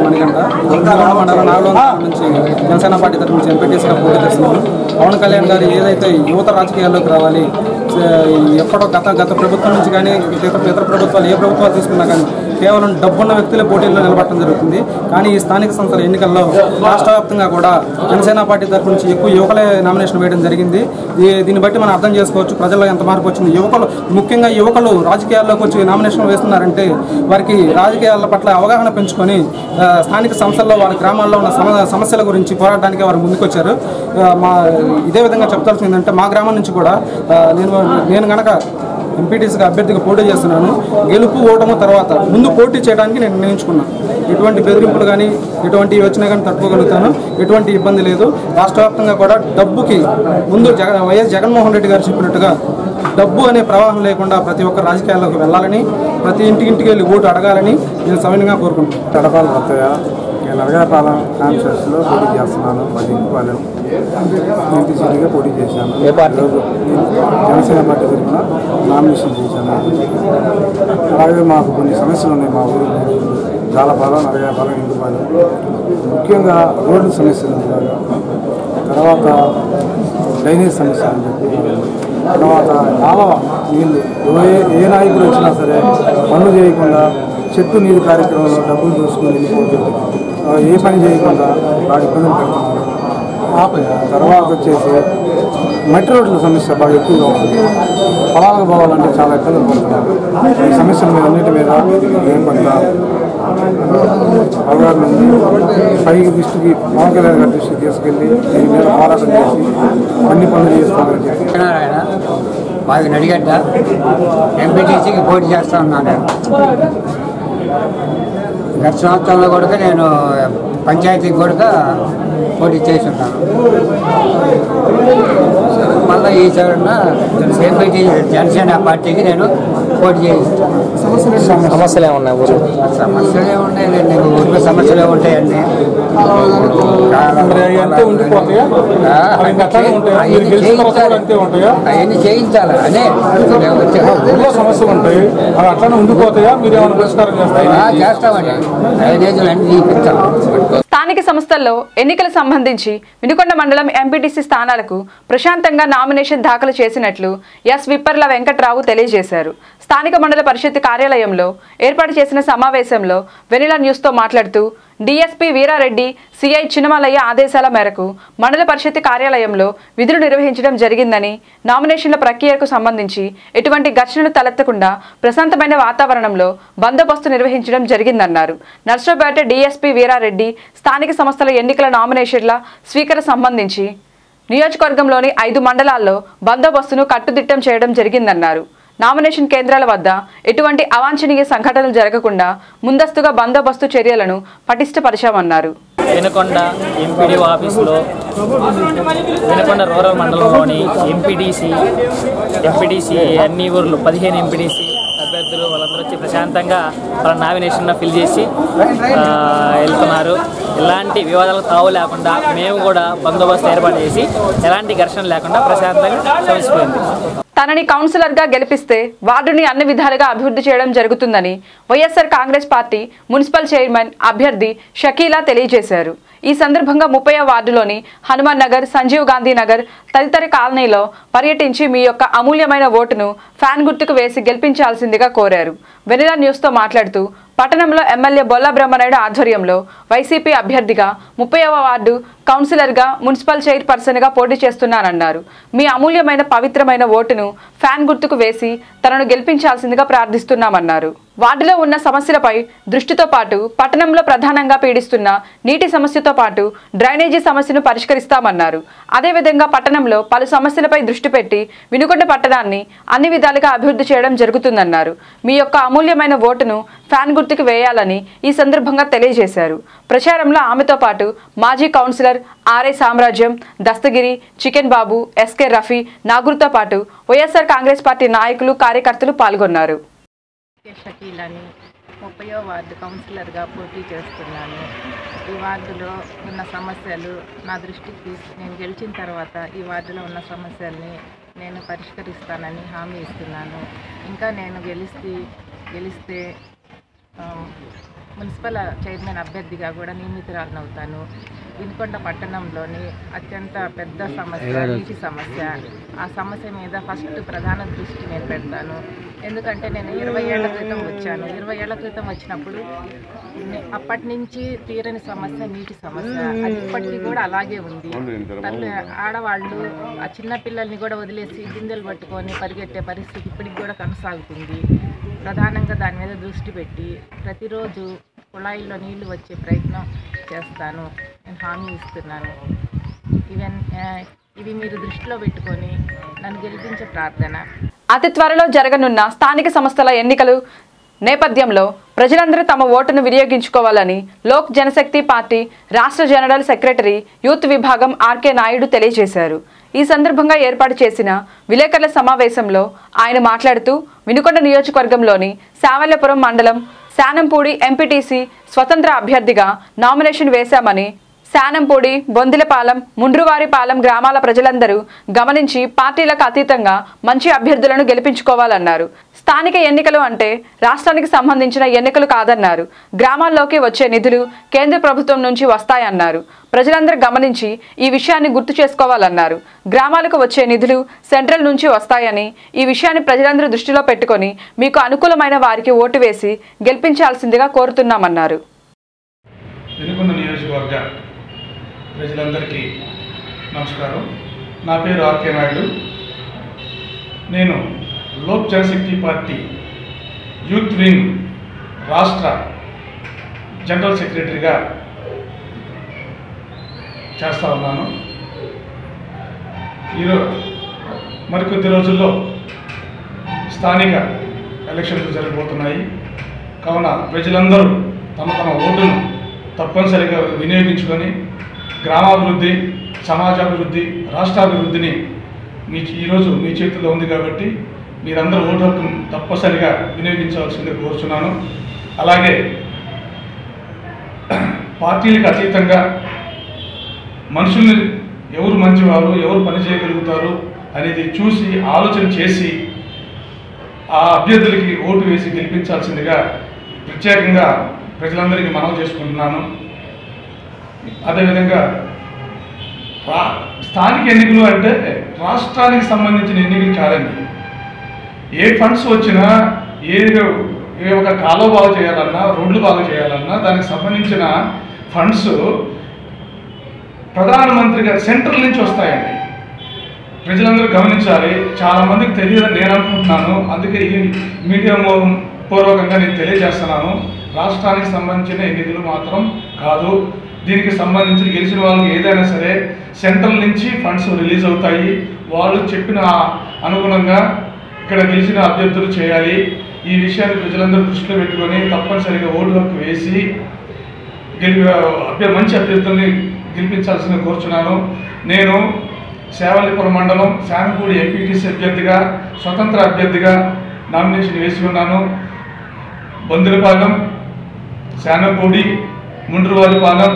S8: మండలం నాగలోన నుంచి జనసేన పార్టీ తరఫు నుంచి ఎంపీటీసీగా పోటీ చేస్తున్నాను పవన్ కళ్యాణ్ గారు ఏదైతే యువత రాజకీయాల్లోకి రావాలి స- ఎప్పుడో గత గత ప్రభుత్వం నుంచి కానీ ఇతర ఇతర ప్రభుత్వాలు ఏ ప్రభుత్వాలు తీసుకున్నా కానీ కేవలం డబ్బున్న వ్యక్తులే పోటీల్లో నిలబడటం జరుగుతుంది కానీ ఈ స్థానిక సంస్థల ఎన్నికల్లో రాష్ట్ర వ్యాప్తంగా కూడా జనసేన పార్టీ తరఫు నుంచి ఎక్కువ యువకులే నామినేషన్ వేయడం జరిగింది ఈ- దీన్ని బట్టి మనం అర్థం చేసుకోవచ్చు ప్రజల్లో ఎంత మార్పు వచ్చింది యువకులు ముఖ్యంగా యువకులు రాజకీయాల్లోకి వచ్చి నామినేషన్ వేస్తున్నారంటే వారికి రాజకీయాల పట్ల అవగాహన పెంచుకొని ఆ, స్థానిక సంస్థల్లో వారి గ్రామాల్లో ఉన్న సమ సమస్యల గురించి పోరాడడానికి వారు ముందుకొచ్చారు ఆ, మా ఇదే విధంగా చెప్పాల్సింది ఏంటంటే మా గ్రామం నుంచి కూడా ఆ, నేను నేను గనక ఎంపీటీసీగా అభ్యర్థిగా పోటీ చేస్తున్నాను గెలుపు ఓటము తర్వాత ముందు పోటీ చేయడానికి నేను నిర్ణయించుకున్నాను ఎటువంటి బెదిరింపులు కానీ ఎటువంటి వచ్చినా కానీ తట్టుకోగలుగుతాను ఎటువంటి ఇబ్బంది లేదు రాష్ట్ర వ్యాప్తంగా కూడా డబ్బుకి ముందు జగ వైఎస్ జగన్మోహన్ రెడ్డి గారు చెప్పినట్టుగా డబ్బు అనే ప్రవాహం లేకుండా ప్రతి ఒక్క రాజకీయాల్లోకి వెళ్ళాలని ప్రతి ఇంటికి ఇంటికి వెళ్ళి ఓటు అడగాలని నేను సవినీయంగా కోరుకుంటున్నాను
S5: తడపాల రత్తయ్య నేను నరగాపాలెం కాన్ఫరెన్స్లో పోటీ చేస్తున్నాను పది ఇంటిపాలెం ఇంటి సీటుగా పోటీ చేశాను
S16: ఏ పార్టీ?
S5: ఈరోజు జనసేన పార్టీ తరఫున నామినేషన్ చేశాను అలాగే మాకు కొన్ని సమస్యలు ఉన్నాయి మా ఊరు జాలపాలెం నరగాపాలెం ఇంటిపాలెం ముఖ్యంగా రోడ్డు సమస్యలు ఉన్నాయి తర్వాత డ్రైనేజ్ సమస్యలు అని చెప్పి తర్వాత కాలువ నీళ్ళు ఏ ఏ నాయకుడు వచ్చినా సరే పనులు చేయకుండా చెట్టు నీరు కార్యక్రమంలో డబ్బులు దోసుకుని వెళ్ళిపోతుంది ఆ, ఏ పని చేయకుండా బాగా ఇబ్బందులు పెడుతున్నారు తర్వాత వచ్చేసి మట్టి రోడ్ల సమస్య బాగా ఎక్కువగా ఉంది పొలాలకు పోవాలంటే చాలా ఇబ్బందులు పడుతున్నారు ఈ సమస్యల మీద అన్నిటి మీద ఏం కొంత అవగాహన ఉంది పైకి దృష్టికి పవన్ కళ్యాణ్ గారి దృష్టికి తీసుకెళ్ళి దీని మీద పోరాటం చేసి అన్ని పనులు చేసుకోవాలని చెప్పి
S20: సత్యనారాయణ మాది నడిగడ్డ ఎంపీటీసీకి పోటీ చేస్తా ఉన్నాను గత సంవత్సరంలో కూడా నేను పంచాయతీకి కూడా పోటీ చేసి ఉన్నాను మళ్ళీ ఈసారి ఎంపీటీ జనసేన పార్టీకి నేను పోటీ చేయిస్తాను
S16: సమస్యలు ఏమున్నాయి ఊరు
S20: సమస్యలు ఏమున్నాయండి ఊరిలో సమస్యలు ఉంటాయండి
S5: మరి అవి అంతే ఉండిపోతాయా? అవి ఇంకా అట్లానే ఉంటాయా? మీరు గెలిచిన తర్వాత కూడా అంతే ఉంటాయా?
S20: అవన్నీ చేయించాలి అనే
S5: ఊళ్ళో సమస్యలు ఉంటాయి అవి అట్లానే ఉండిపోతాయా మీరు ఏమైనా పరిష్కారం చేస్తారా
S20: చేస్తామండి డ్రైనేజీలు అన్ని తీపిస్తాం
S1: స్థానిక సంస్థల్లో ఎన్నికలకు సంబంధించి వినుకొండ మండలం ఎంపీటీసీ స్థానాలకు ప్రశాంతంగా నామినేషన్ దాఖలు చేసినట్లు ఎస్ విప్పర్ల వెంకట్రావు తెలియజేశారు స్థానిక మండల పరిషత్ కార్యాలయంలో ఏర్పాటు చేసిన సమావేశంలో వెనిలా న్యూస్తో మాట్లాడుతూ డీఎస్పీ వీరారెడ్డి సిఐ చిన్నమలయ్య ఆదేశాల మేరకు మండల పరిషత్ కార్యాలయంలో విధులు నిర్వహించడం జరిగిందని నామినేషన్ల ప్రక్రియకు సంబంధించి ఎటువంటి ఘర్షణలు తలెత్తకుండా ప్రశాంతమైన వాతావరణంలో బందోబస్తు నిర్వహించడం జరిగిందన్నారు నర్సరావుపేట డీఎస్పీ వీరారెడ్డి స్థానిక సంస్థల ఎన్నికల నామినేషన్ల స్వీకరణ సంబంధించి నియోజకవర్గంలోని ఐదు మండలాల్లో బందోబస్తును కట్టుదిట్టం చేయడం జరిగిందన్నారు నామినేషన్ కేంద్రాల వద్ద ఎటువంటి అవాంఛనీయ సంఘటనలు జరగకుండా ముందస్తుగా బందోబస్తు చర్యలను పటిష్టపరిచామన్నారు
S21: వినకొండ ఎంపీడీఓ ఆఫీసులో వినకొండ రూరల్ మండలంలోని ఎంపీడీసీ ఎంపీడీసీ అన్ని ఊర్లు పదిహేను ఎంపీడీసీ అభ్యర్థులు వాళ్ళందరూ వచ్చి ప్రశాంతంగా వాళ్ళ నామినేషన్ ఫిల్ చేసి ఆ, వెళ్తున్నారు ఎలాంటి ఎలాంటి వివాదాలకు తావు లేకుండా మేము కూడా బందోబస్తు ఏర్పాటు చేసి ఎలాంటి ఘర్షణ లేకుండా ప్రశాంతంగా సమసిపోయింది
S1: తనని కౌన్సిలర్ గా గెలిపిస్తే వార్డుని అన్ని విధాలుగా అభివృద్ధి చేయడం జరుగుతుందని YSR Congress party municipal chairman అభ్యర్థి షకీలా తెలియజేశారు ఈ సందర్భంగా ముప్పై వార్డులోని హనుమాన్ నగర్ సంజీవ్ గాంధీ నగర్ తదితర కాలనీలో పర్యటించి మీ యొక్క అమూల్యమైన ఓటును ఫ్యాన్ గుర్తుకు వేసి గెలిపించాల్సిందిగా కోరారు వెనిలా న్యూస్తో మాట్లాడుతూ పట్టణంలో ఎమ్మెల్యే బొల్ల బ్రహ్మనాయుడు ఆధ్వర్యంలో వైసీపీ అభ్యర్థిగా ముప్పైవ వార్డు కౌన్సిలర్గా మున్సిపల్ చైర్పర్సన్గా పోటీ చేస్తున్నానన్నారు మీ అమూల్యమైన పవిత్రమైన ఓటును ఫ్యాన్ గుర్తుకు వేసి తనను గెలిపించాల్సిందిగా ప్రార్థిస్తున్నామన్నారు వార్డులో ఉన్న సమస్యలపై దృష్టితో పాటు పట్టణంలో ప్రధానంగా పీడిస్తున్న నీటి సమస్యతో పాటు డ్రైనేజీ సమస్యను పరిష్కరిస్తామన్నారు అదేవిధంగా పట్టణంలో పలు సమస్యలపై దృష్టి పెట్టి వినుకొండ పట్టణాన్ని అన్ని విధాలుగా అభివృద్ధి చేయడం జరుగుతుందన్నారు మీ యొక్క అమూల్యమైన ఓటును ఫ్యాన్ గుర్తుకు వేయాలని ఈ సందర్భంగా తెలియజేశారు ప్రచారంలో ఆమెతో పాటు మాజీ councillor RI Samrajyam Dastagiri chicken Babu SK Rafi నాగురుతో పాటు వైఎస్ఆర్ కాంగ్రెస్ పార్టీ నాయకులు కార్యకర్తలు పాల్గొన్నారు
S2: కె షకీలని ముప్పయో వార్డు కౌన్సిలర్గా పోటీ చేస్తున్నాను ఈ వార్డులో ఉన్న సమస్యలు నా దృష్టికి తీసు నేను గెలిచిన తర్వాత ఈ వార్డులో ఉన్న సమస్యల్ని నేను పరిష్కరిస్తానని హామీ ఇస్తున్నాను ఇంకా నేను గెలిస్తే గెలిస్తే ఆ, మున్సిపల్ చైర్మన్ అభ్యర్థిగా కూడా నియమితురాలను అవుతాను వినుకొండ పట్టణంలోని అత్యంత పెద్ద సమస్య నీటి సమస్య ఆ సమస్య మీద ఫస్ట్ ప్రధాన దృష్టి నేను పెడతాను ఎందుకంటే నేను ఇరవై ఏళ్ల క్రితం వచ్చాను ఇరవై ఏళ్ల క్రితం వచ్చినప్పుడు నే- అప్పటి నుంచి తీరని సమస్య నీటి సమస్య అది ఇప్పటికీ కూడా అలాగే ఉంది తల్లి ఆడవాళ్ళు ఆ చిన్న పిల్లల్ని కూడా వదిలేసి బిందెలు పట్టుకొని పరిగెట్టే పరిస్థితి ఇప్పటికి కూడా కొనసాగుతుంది ప్రధానంగా దాని మీద దృష్టి పెట్టి ప్రతిరోజు కుళాయిల్లో నీళ్లు వచ్చే ప్రయత్నం చేస్తాను నేను హామీ ఇస్తున్నాను ఈవెన్ ఆ, ఇవి మీరు దృష్టిలో పెట్టుకొని నన్ను గెలిపించే ప్రార్థన
S1: అతి త్వరలో జరగనున్న స్థానిక సంస్థల ఎన్నికలు నేపథ్యంలో ప్రజలందరూ తమ ఓటును వినియోగించుకోవాలని లోక్ జనశక్తి పార్టీ రాష్ట్ర జనరల్ సెక్రటరీ యూత్ విభాగం ఆర్కే నాయుడు తెలియజేశారు ఈ సందర్భంగా ఏర్పాటు చేసిన విలేకరుల సమావేశంలో ఆయన మాట్లాడుతూ వినుకొండ నియోజకవర్గంలోని శావల్యపురం మండలం శానంపూడి ఎంపీటీసీ స్వతంత్ర అభ్యర్థిగా నామినేషన్ వేశామని శానంపూడి బొందిలపాలెం ముండ్రువారిపాలెం గ్రామాల ప్రజలందరూ గమనించి పార్టీలకు అతీతంగా మంచి అభ్యర్థులను గెలిపించుకోవాలన్నారు స్థానిక ఎన్నికలు అంటే రాష్ట్రానికి సంబంధించిన ఎన్నికలు కాదన్నారు గ్రామాల్లోకి వచ్చే నిధులు కేంద్ర ప్రభుత్వం నుంచి వస్తాయన్నారు ప్రజలందరూ గమనించి ఈ విషయాన్ని గుర్తు చేసుకోవాలన్నారు గ్రామాలకు వచ్చే నిధులు సెంట్రల్ నుంచి వస్తాయని ఈ విషయాన్ని ప్రజలందరూ దృష్టిలో పెట్టుకొని మీకు అనుకూలమైన వారికి ఓటు వేసి గెలిపించాల్సిందిగా కోరుతున్నామన్నారు
S5: వెనుకొండ నియోజకవర్గ ప్రజలందరికీ నమస్కారం నా పేరు ఆర్కే నాయుడు నేను Lok Janshakti party youth wing రాష్ట్ర జనరల్ సెక్రటరీగా చేస్తా ఉన్నాను ఈరోజు మరికొద్ది రోజుల్లో స్థానిక ఎలక్షన్లు జరగబోతున్నాయి కావున ప్రజలందరూ తమ తమ ఓటును తప్పనిసరిగా వినియోగించుకొని గ్రామాభివృద్ధి సమాజాభివృద్ధి రాష్ట్రాభివృద్ధిని మీ ఈరోజు మీ చేతుల్లో ఉంది కాబట్టి మీరందరూ ఓటు హక్కును తప్పనిసరిగా వినియోగించవలసిందిగా కోరుచున్నాను అలాగే పార్టీలకు అతీతంగా మనుషుల్ని ఎవరు మంచివారు ఎవరు పని చేయగలుగుతారు అనేది చూసి ఆలోచన చేసి ఆ అభ్యర్థులకి ఓటు వేసి గెలిపించాల్సిందిగా ప్రత్యేకంగా ప్రజలందరికీ మనవి చేసుకుంటున్నాను అదేవిధంగా రా స్థానిక ఎన్నికలు అంటే రాష్ట్రానికి సంబంధించిన ఎన్నికలు కాదండి ఏ ఫండ్స్ వచ్చినా ఏ ఏ ఒక కాలువ బాగు చేయాలన్నా రోడ్లు బాగు చేయాలన్నా దానికి సంబంధించిన ఫండ్స్ ప్రధానమంత్రి గారు సెంట్రల్ నుంచి వస్తాయండి ప్రజలందరూ గమనించాలి చాలా మందికి తెలియదని నేను అనుకుంటున్నాను అందుకే ఈ మీడియా మూ- పూర్వకంగా నేను తెలియజేస్తున్నాను రాష్ట్రానికి సంబంధించిన ఎన్నికలు మాత్రం కాదు దీనికి సంబంధించి గెలిచిన వాళ్ళకి ఏదైనా సరే సెంట్రల్ నుంచి ఫండ్స్ రిలీజ్ అవుతాయి వాళ్ళు చెప్పిన అనుగుణంగా ఇక్కడ గెలిచిన అభ్యర్థులు చేయాలి ఈ విషయాన్ని ప్రజలందరూ దృష్టిలో పెట్టుకొని తప్పనిసరిగా ఓటు హక్కు వేసి గెలి అభ్య మంచి అభ్యర్థుల్ని గెలిపించాల్సిన కోరుచున్నాను నేను సేవల్లిపురం మండలం శానపూడి ఎంపీటీసీ అభ్యర్థిగా స్వతంత్ర అభ్యర్థిగా నామినేషన్ వేసి ఉన్నాను బందులపాలెం శానపూడి ముండ్రువారిపాలెం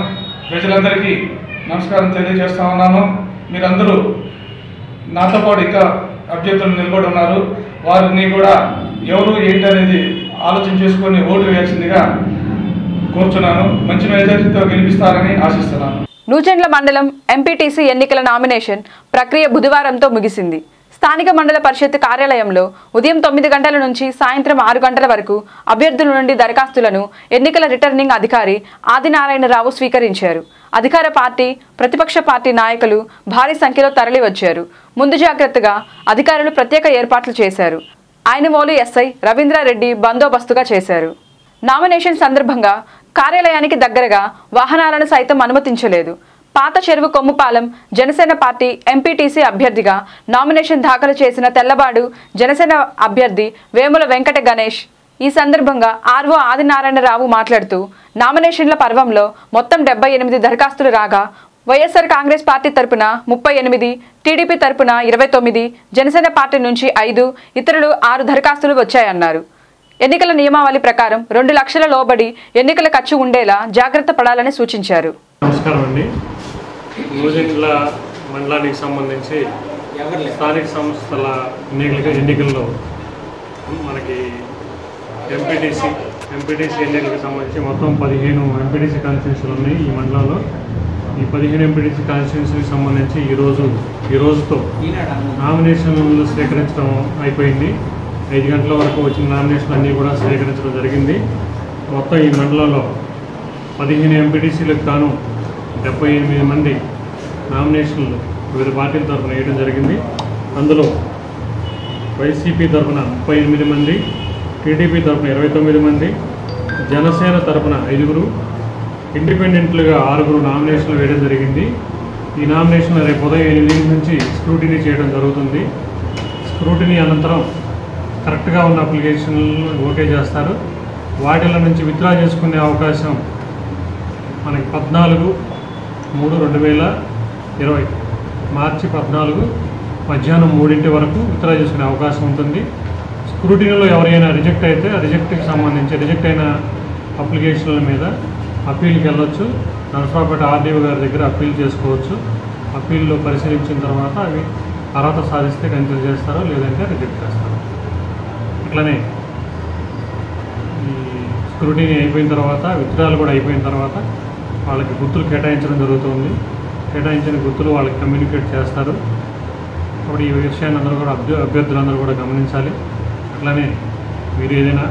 S5: ప్రజలందరికీ నమస్కారం తెలియజేస్తా ఉన్నాను మీరందరూ నాతో పాటు ఇంకా అభ్యర్థులు నిలబడి ఉన్నారు వారిని కూడా ఎవరు ఏంటి అనేది ఆలోచన చేసుకొని ఓటు వేయాల్సిందిగా కోరుచున్నాను మంచి మెజారిటీతో గెలిపిస్తారని ఆశిస్తున్నాను
S1: నూజెండ్ల మండలం ఎంపీటీసీ ఎన్నికల నామినేషన్ ప్రక్రియ బుధవారంతో ముగిసింది స్థానిక మండల పరిషత్ కార్యాలయంలో ఉదయం తొమ్మిది గంటల నుంచి సాయంత్రం ఆరు గంటల వరకు అభ్యర్థుల నుండి దరఖాస్తులను ఎన్నికల రిటర్నింగ్ అధికారి ఆదినారాయణరావు స్వీకరించారు అధికార పార్టీ ప్రతిపక్ష పార్టీ నాయకులు భారీ సంఖ్యలో తరలివచ్చారు ముందు జాగ్రత్తగా అధికారులు ప్రత్యేక ఏర్పాట్లు చేశారు ఆయనవోలు ఎస్ఐ రవీంద్రారెడ్డి బందోబస్తుగా చేశారు నామినేషన్ సందర్భంగా కార్యాలయానికి దగ్గరగా వాహనాలను సైతం అనుమతించలేదు పాత చెరువు కొమ్ముపాలెం జనసేన పార్టీ ఎంపీటీసీ అభ్యర్థిగా నామినేషన్ దాఖలు చేసిన తెల్లబాడు జనసేన అభ్యర్థి వేముల వెంకట గణేష్ ఈ సందర్భంగా ఆర్వో ఆదినారాయణరావు మాట్లాడుతూ నామినేషన్ల పర్వంలో మొత్తం డెబ్బై ఎనిమిది దరఖాస్తులు రాగా వైఎస్ఆర్ కాంగ్రెస్ పార్టీ తరపున ముప్పై ఎనిమిది టీడీపీ తరపున ఇరవై తొమ్మిది జనసేన పార్టీ నుంచి ఐదు ఇతరులు ఆరు దరఖాస్తులు వచ్చాయన్నారు ఎన్నికల నియమావళి ప్రకారం రెండు లక్షల లోబడి ఎన్నికల ఖర్చు ఉండేలా జాగ్రత్త పడాలని సూచించారు
S4: నమస్కారం అండి నూజెండ్ల మండలానికి సంబంధించి స్థానిక సంస్థల ఎన్నికల ఎన్నికల్లో మనకి ఎంపీటీసీ ఎంపీటీసీ ఎన్నికలకు సంబంధించి మొత్తం పదిహేను ఎంపీటీసీ కాన్స్టిట్యూన్సీలు ఉన్నాయి ఈ మండలంలో ఈ పదిహేను ఎంపీటీసీ కాన్స్టిట్యూన్సీకి సంబంధించి ఈరోజు ఈ రోజుతో నామినేషన్లు స్వీకరించడం అయిపోయింది ఐదు గంటల వరకు వచ్చిన నామినేషన్లు అన్నీ కూడా స్వీకరించడం జరిగింది మొత్తం ఈ మండలంలో పదిహేను ఎంపీటీసీలకు గాను డెబ్బై ఎనిమిది మంది నామినేషన్లు వివిధ పార్టీల తరఫున వేయడం జరిగింది అందులో వైసీపీ తరఫున ముప్పై ఎనిమిది మంది టీడీపీ తరఫున ఇరవై తొమ్మిది మంది జనసేన తరఫున ఐదుగురు ఇండిపెండెంట్లుగా ఆరుగురు నామినేషన్లు వేయడం జరిగింది ఈ నామినేషన్ రేపు ఉదయం ఎనిమిది నుంచి స్క్రూటినీ చేయడం జరుగుతుంది స్క్రూటినీ అనంతరం కరెక్ట్గా ఉన్న అప్లికేషన్లు ఓకే చేస్తారు వాటిల నుంచి విత్డ్రా చేసుకునే అవకాశం మనకి పద్నాలుగు మూడు రెండు వేల ఇరవై మార్చి పద్నాలుగు మధ్యాహ్నం మూడింటి వరకు విత్డ్రా చేసుకునే అవకాశం ఉంటుంది స్క్రూటినీలో ఎవరైనా రిజెక్ట్ అయితే ఆ రిజెక్ట్కి సంబంధించి రిజెక్ట్ అయిన అప్లికేషన్ల మీద అప్పీల్కి వెళ్ళొచ్చు నరసరావుపేట ఆర్డీఓ గారి దగ్గర అప్పీల్ చేసుకోవచ్చు అప్పీల్లో పరిశీలించిన తర్వాత అవి అర్హత సాధిస్తే కన్సిడర్ చేస్తారో లేదంటే రిజెక్ట్ చేస్తారు అట్లనే ఈ స్క్రూటినీ అయిపోయిన తర్వాత విత్డ్రాలు కూడా అయిపోయిన తర్వాత వాళ్ళకి గుర్తులు కేటాయించడం జరుగుతుంది కేటాయించిన గుర్తులు వాళ్ళకి కమ్యూనికేట్ చేస్తారు కాబట్టి ఈ విషయాన్ని అందరూ కూడా అభ్య అభ్యర్థులందరూ కూడా గమనించాలి అట్లానే మీరు ఏదైనా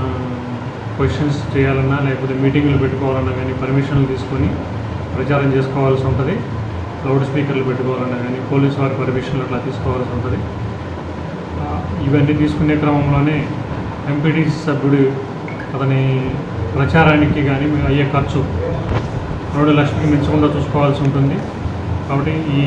S4: క్వశ్చన్స్ చేయాలన్నా లేకపోతే మీటింగ్లు పెట్టుకోవాలన్నా కానీ పర్మిషన్లు తీసుకొని ప్రచారం చేసుకోవాల్సి ఉంటుంది లౌడ్ స్పీకర్లు పెట్టుకోవాలన్నా కానీ పోలీస్ వారి పర్మిషన్లు అట్లా తీసుకోవాల్సి ఉంటుంది ఆ, ఇవన్నీ తీసుకునే క్రమంలోనే ఎంపీటీసీ సభ్యుడు అతని ప్రచారానికి కానీ అయ్యే ఖర్చు రెండు లక్షలకి మించకుండా చూసుకోవాల్సి ఉంటుంది కాబట్టి ఈ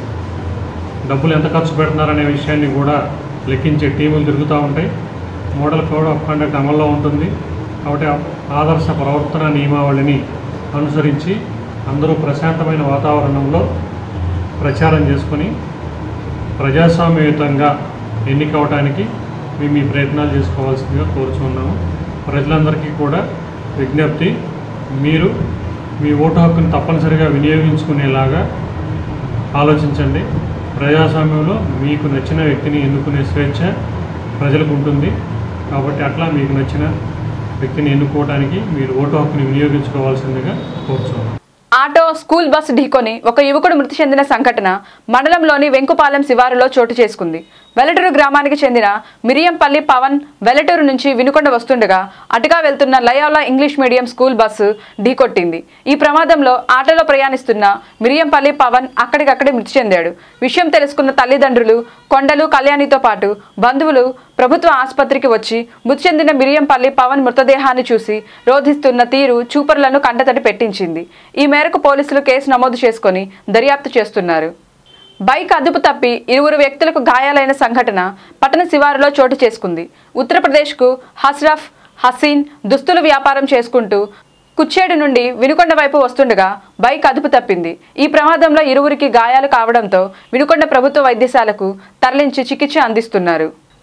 S4: డబ్బులు ఎంత ఖర్చు పెడుతున్నారనే విషయాన్ని కూడా లెక్కించే టీములు తిరుగుతూ ఉంటాయి మోడల్ కోడ్ ఆఫ్ కండక్ట్ అమల్లో ఉంటుంది కాబట్టి ఆ ఆదర్శ ప్రవర్తన నియమావళిని అనుసరించి అందరూ ప్రశాంతమైన వాతావరణంలో ప్రచారం చేసుకొని ప్రజాస్వామ్యయుతంగా ఎన్నికవటానికి మేము ఈ ప్రయత్నాలు చేసుకోవాల్సిందిగా కోరుచున్నాము ప్రజలందరికీ కూడా విజ్ఞప్తి మీరు మీ ఓటు హక్కును తప్పనిసరిగా వినియోగించుకునేలాగా ఆలోచించండి ప్రజాస్వామ్యంలో మీకు నచ్చిన వ్యక్తిని ఎన్నుకునే స్వేచ్ఛ ప్రజలకు ఉంటుంది కాబట్టి అట్లా మీకు నచ్చిన వ్యక్తిని ఎన్నుకోవడానికి మీరు ఓటు హక్కుని వినియోగించుకోవాల్సిందిగా కోరుచున్నాను
S1: ఆటో స్కూల్ బస్ ఢీకొని ఒక యువకుడు మృతి చెందిన సంఘటన మండలంలోని వెంకుపాలెం శివారులో చోటు చేసుకుంది వెల్లటూరు గ్రామానికి చెందిన మిరియంపల్లి పవన్ వెల్లటూరు నుంచి వినుకొండ వస్తుండగా అటుగా వెళ్తున్న Loyola English medium school bus ఢీకొట్టింది ఈ ప్రమాదంలో ఆటోలో ప్రయాణిస్తున్న మిరియంపల్లి పవన్ అక్కడికక్కడే మృతి చెందాడు విషయం తెలుసుకున్న తల్లిదండ్రులు కొండలు కళ్యాణితో పాటు బంధువులు ప్రభుత్వ ఆసుపత్రికి వచ్చి మృతి చెందిన మిరియంపల్లి పవన్ మృతదేహాన్ని చూసి రోధిస్తున్న తీరు చూపరులను కంటతడి పెట్టించింది ఈ మేరకు పోలీసులు కేసు నమోదు చేసుకొని దర్యాప్తు చేస్తున్నారు బైక్ అదుపు తప్పి ఇరువురు వ్యక్తులకు గాయాలైన సంఘటన పట్టణ శివారులో చోటు చేసుకుంది ఉత్తరప్రదేశ్కు హస్రఫ్ హసీన్ దుస్తులు వ్యాపారం చేసుకుంటూ కుచ్చేడు నుండి వినుకొండ వైపు వస్తుండగా బైక్ అదుపు తప్పింది ఈ ప్రమాదంలో ఇరువురికి గాయాలు కావడంతో వినుకొండ ప్రభుత్వ వైద్యశాలకు తరలించి చికిత్స అందిస్తున్నారు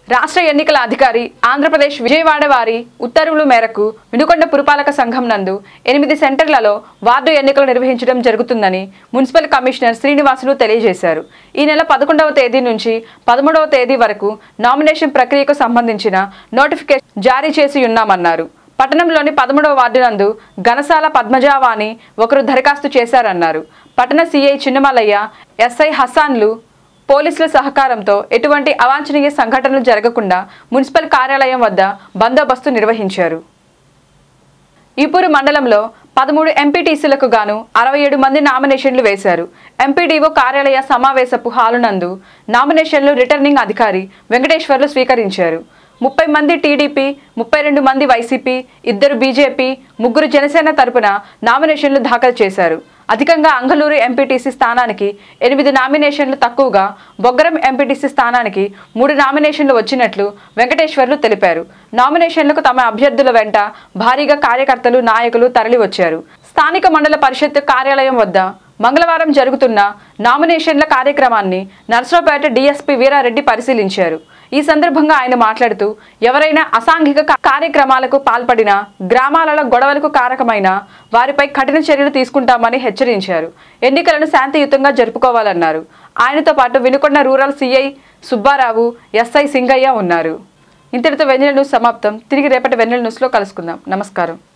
S1: రాష్ట్ర ఎన్నికల అధికారి ఆంధ్రప్రదేశ్ విజయవాడ వారి ఉత్తర్వుల మేరకు వినుకొండ పురపాలక సంఘం నందు ఎనిమిది సెంటర్లలో వార్డు ఎన్నికలు నిర్వహించడం జరుగుతుందని మున్సిపల్ కమిషనర్ శ్రీనివాసులు తెలియజేశారు ఈ నెల పదకొండవ తేదీ నుంచి పదమూడవ తేదీ వరకు నామినేషన్ ప్రక్రియకు సంబంధించిన నోటిఫికేషన్ జారీ చేసి ఉన్నామన్నారు పట్టణంలోని పదమూడవ వార్డు నందు ఘనసాల పద్మజావాణి ఒకరు దరఖాస్తు చేశారన్నారు పట్టణ సీఐ చిన్నమల్లయ్య ఎస్ఐ హసాన్లు పోలీసుల సహకారంతో ఎటువంటి అవాంఛనీయ సంఘటనలు జరగకుండా మున్సిపల్ కార్యాలయం వద్ద బందోబస్తు నిర్వహించారు ఈపూరు మండలంలో పదమూడు ఎంపీటీసీలకు గాను అరవై ఏడు మంది నామినేషన్లు వేశారు ఎంపీడీఓ కార్యాలయ సమావేశపు హాలు నందు నామినేషన్లు రిటర్నింగ్ అధికారి వెంకటేశ్వర్లు స్వీకరించారు ముప్పై మంది టీడీపీ ముప్పై రెండు మంది వైసీపీ ఇద్దరు బీజేపీ ముగ్గురు జనసేన తరపున నామినేషన్లు దాఖలు చేశారు అధికంగా అంగళూరు ఎంపీటీసీ స్థానానికి ఎనిమిది నామినేషన్లు తక్కువగా బొగ్గరం ఎంపీటీసీ స్థానానికి మూడు నామినేషన్లు వచ్చినట్లు వెంకటేశ్వర్లు తెలిపారు నామినేషన్లకు తమ అభ్యర్థుల వెంట భారీగా కార్యకర్తలు నాయకులు తరలివచ్చారు స్థానిక మండల పరిషత్ కార్యాలయం వద్ద మంగళవారం జరుగుతున్న నామినేషన్ల కార్యక్రమాన్ని నర్సరావుపేట డీఎస్పీ వీరారెడ్డి పరిశీలించారు ఈ సందర్భంగా ఆయన మాట్లాడుతూ ఎవరైనా అసాంఘిక కా- కార్యక్రమాలకు పాల్పడిన గ్రామాలలో గొడవలకు కారకమైన వారిపై కఠిన చర్యలు తీసుకుంటామని హెచ్చరించారు ఎన్నికలను శాంతియుతంగా జరుపుకోవాలన్నారు ఆయనతో పాటు Vinukonda rural CI Subbarao SI Singaiah ఉన్నారు ఇంతటితో వెన్నెల న్యూస్ సమాప్తం తిరిగి రేపటి వెన్నెల న్యూస్లో కలుసుకుందాం నమస్కారం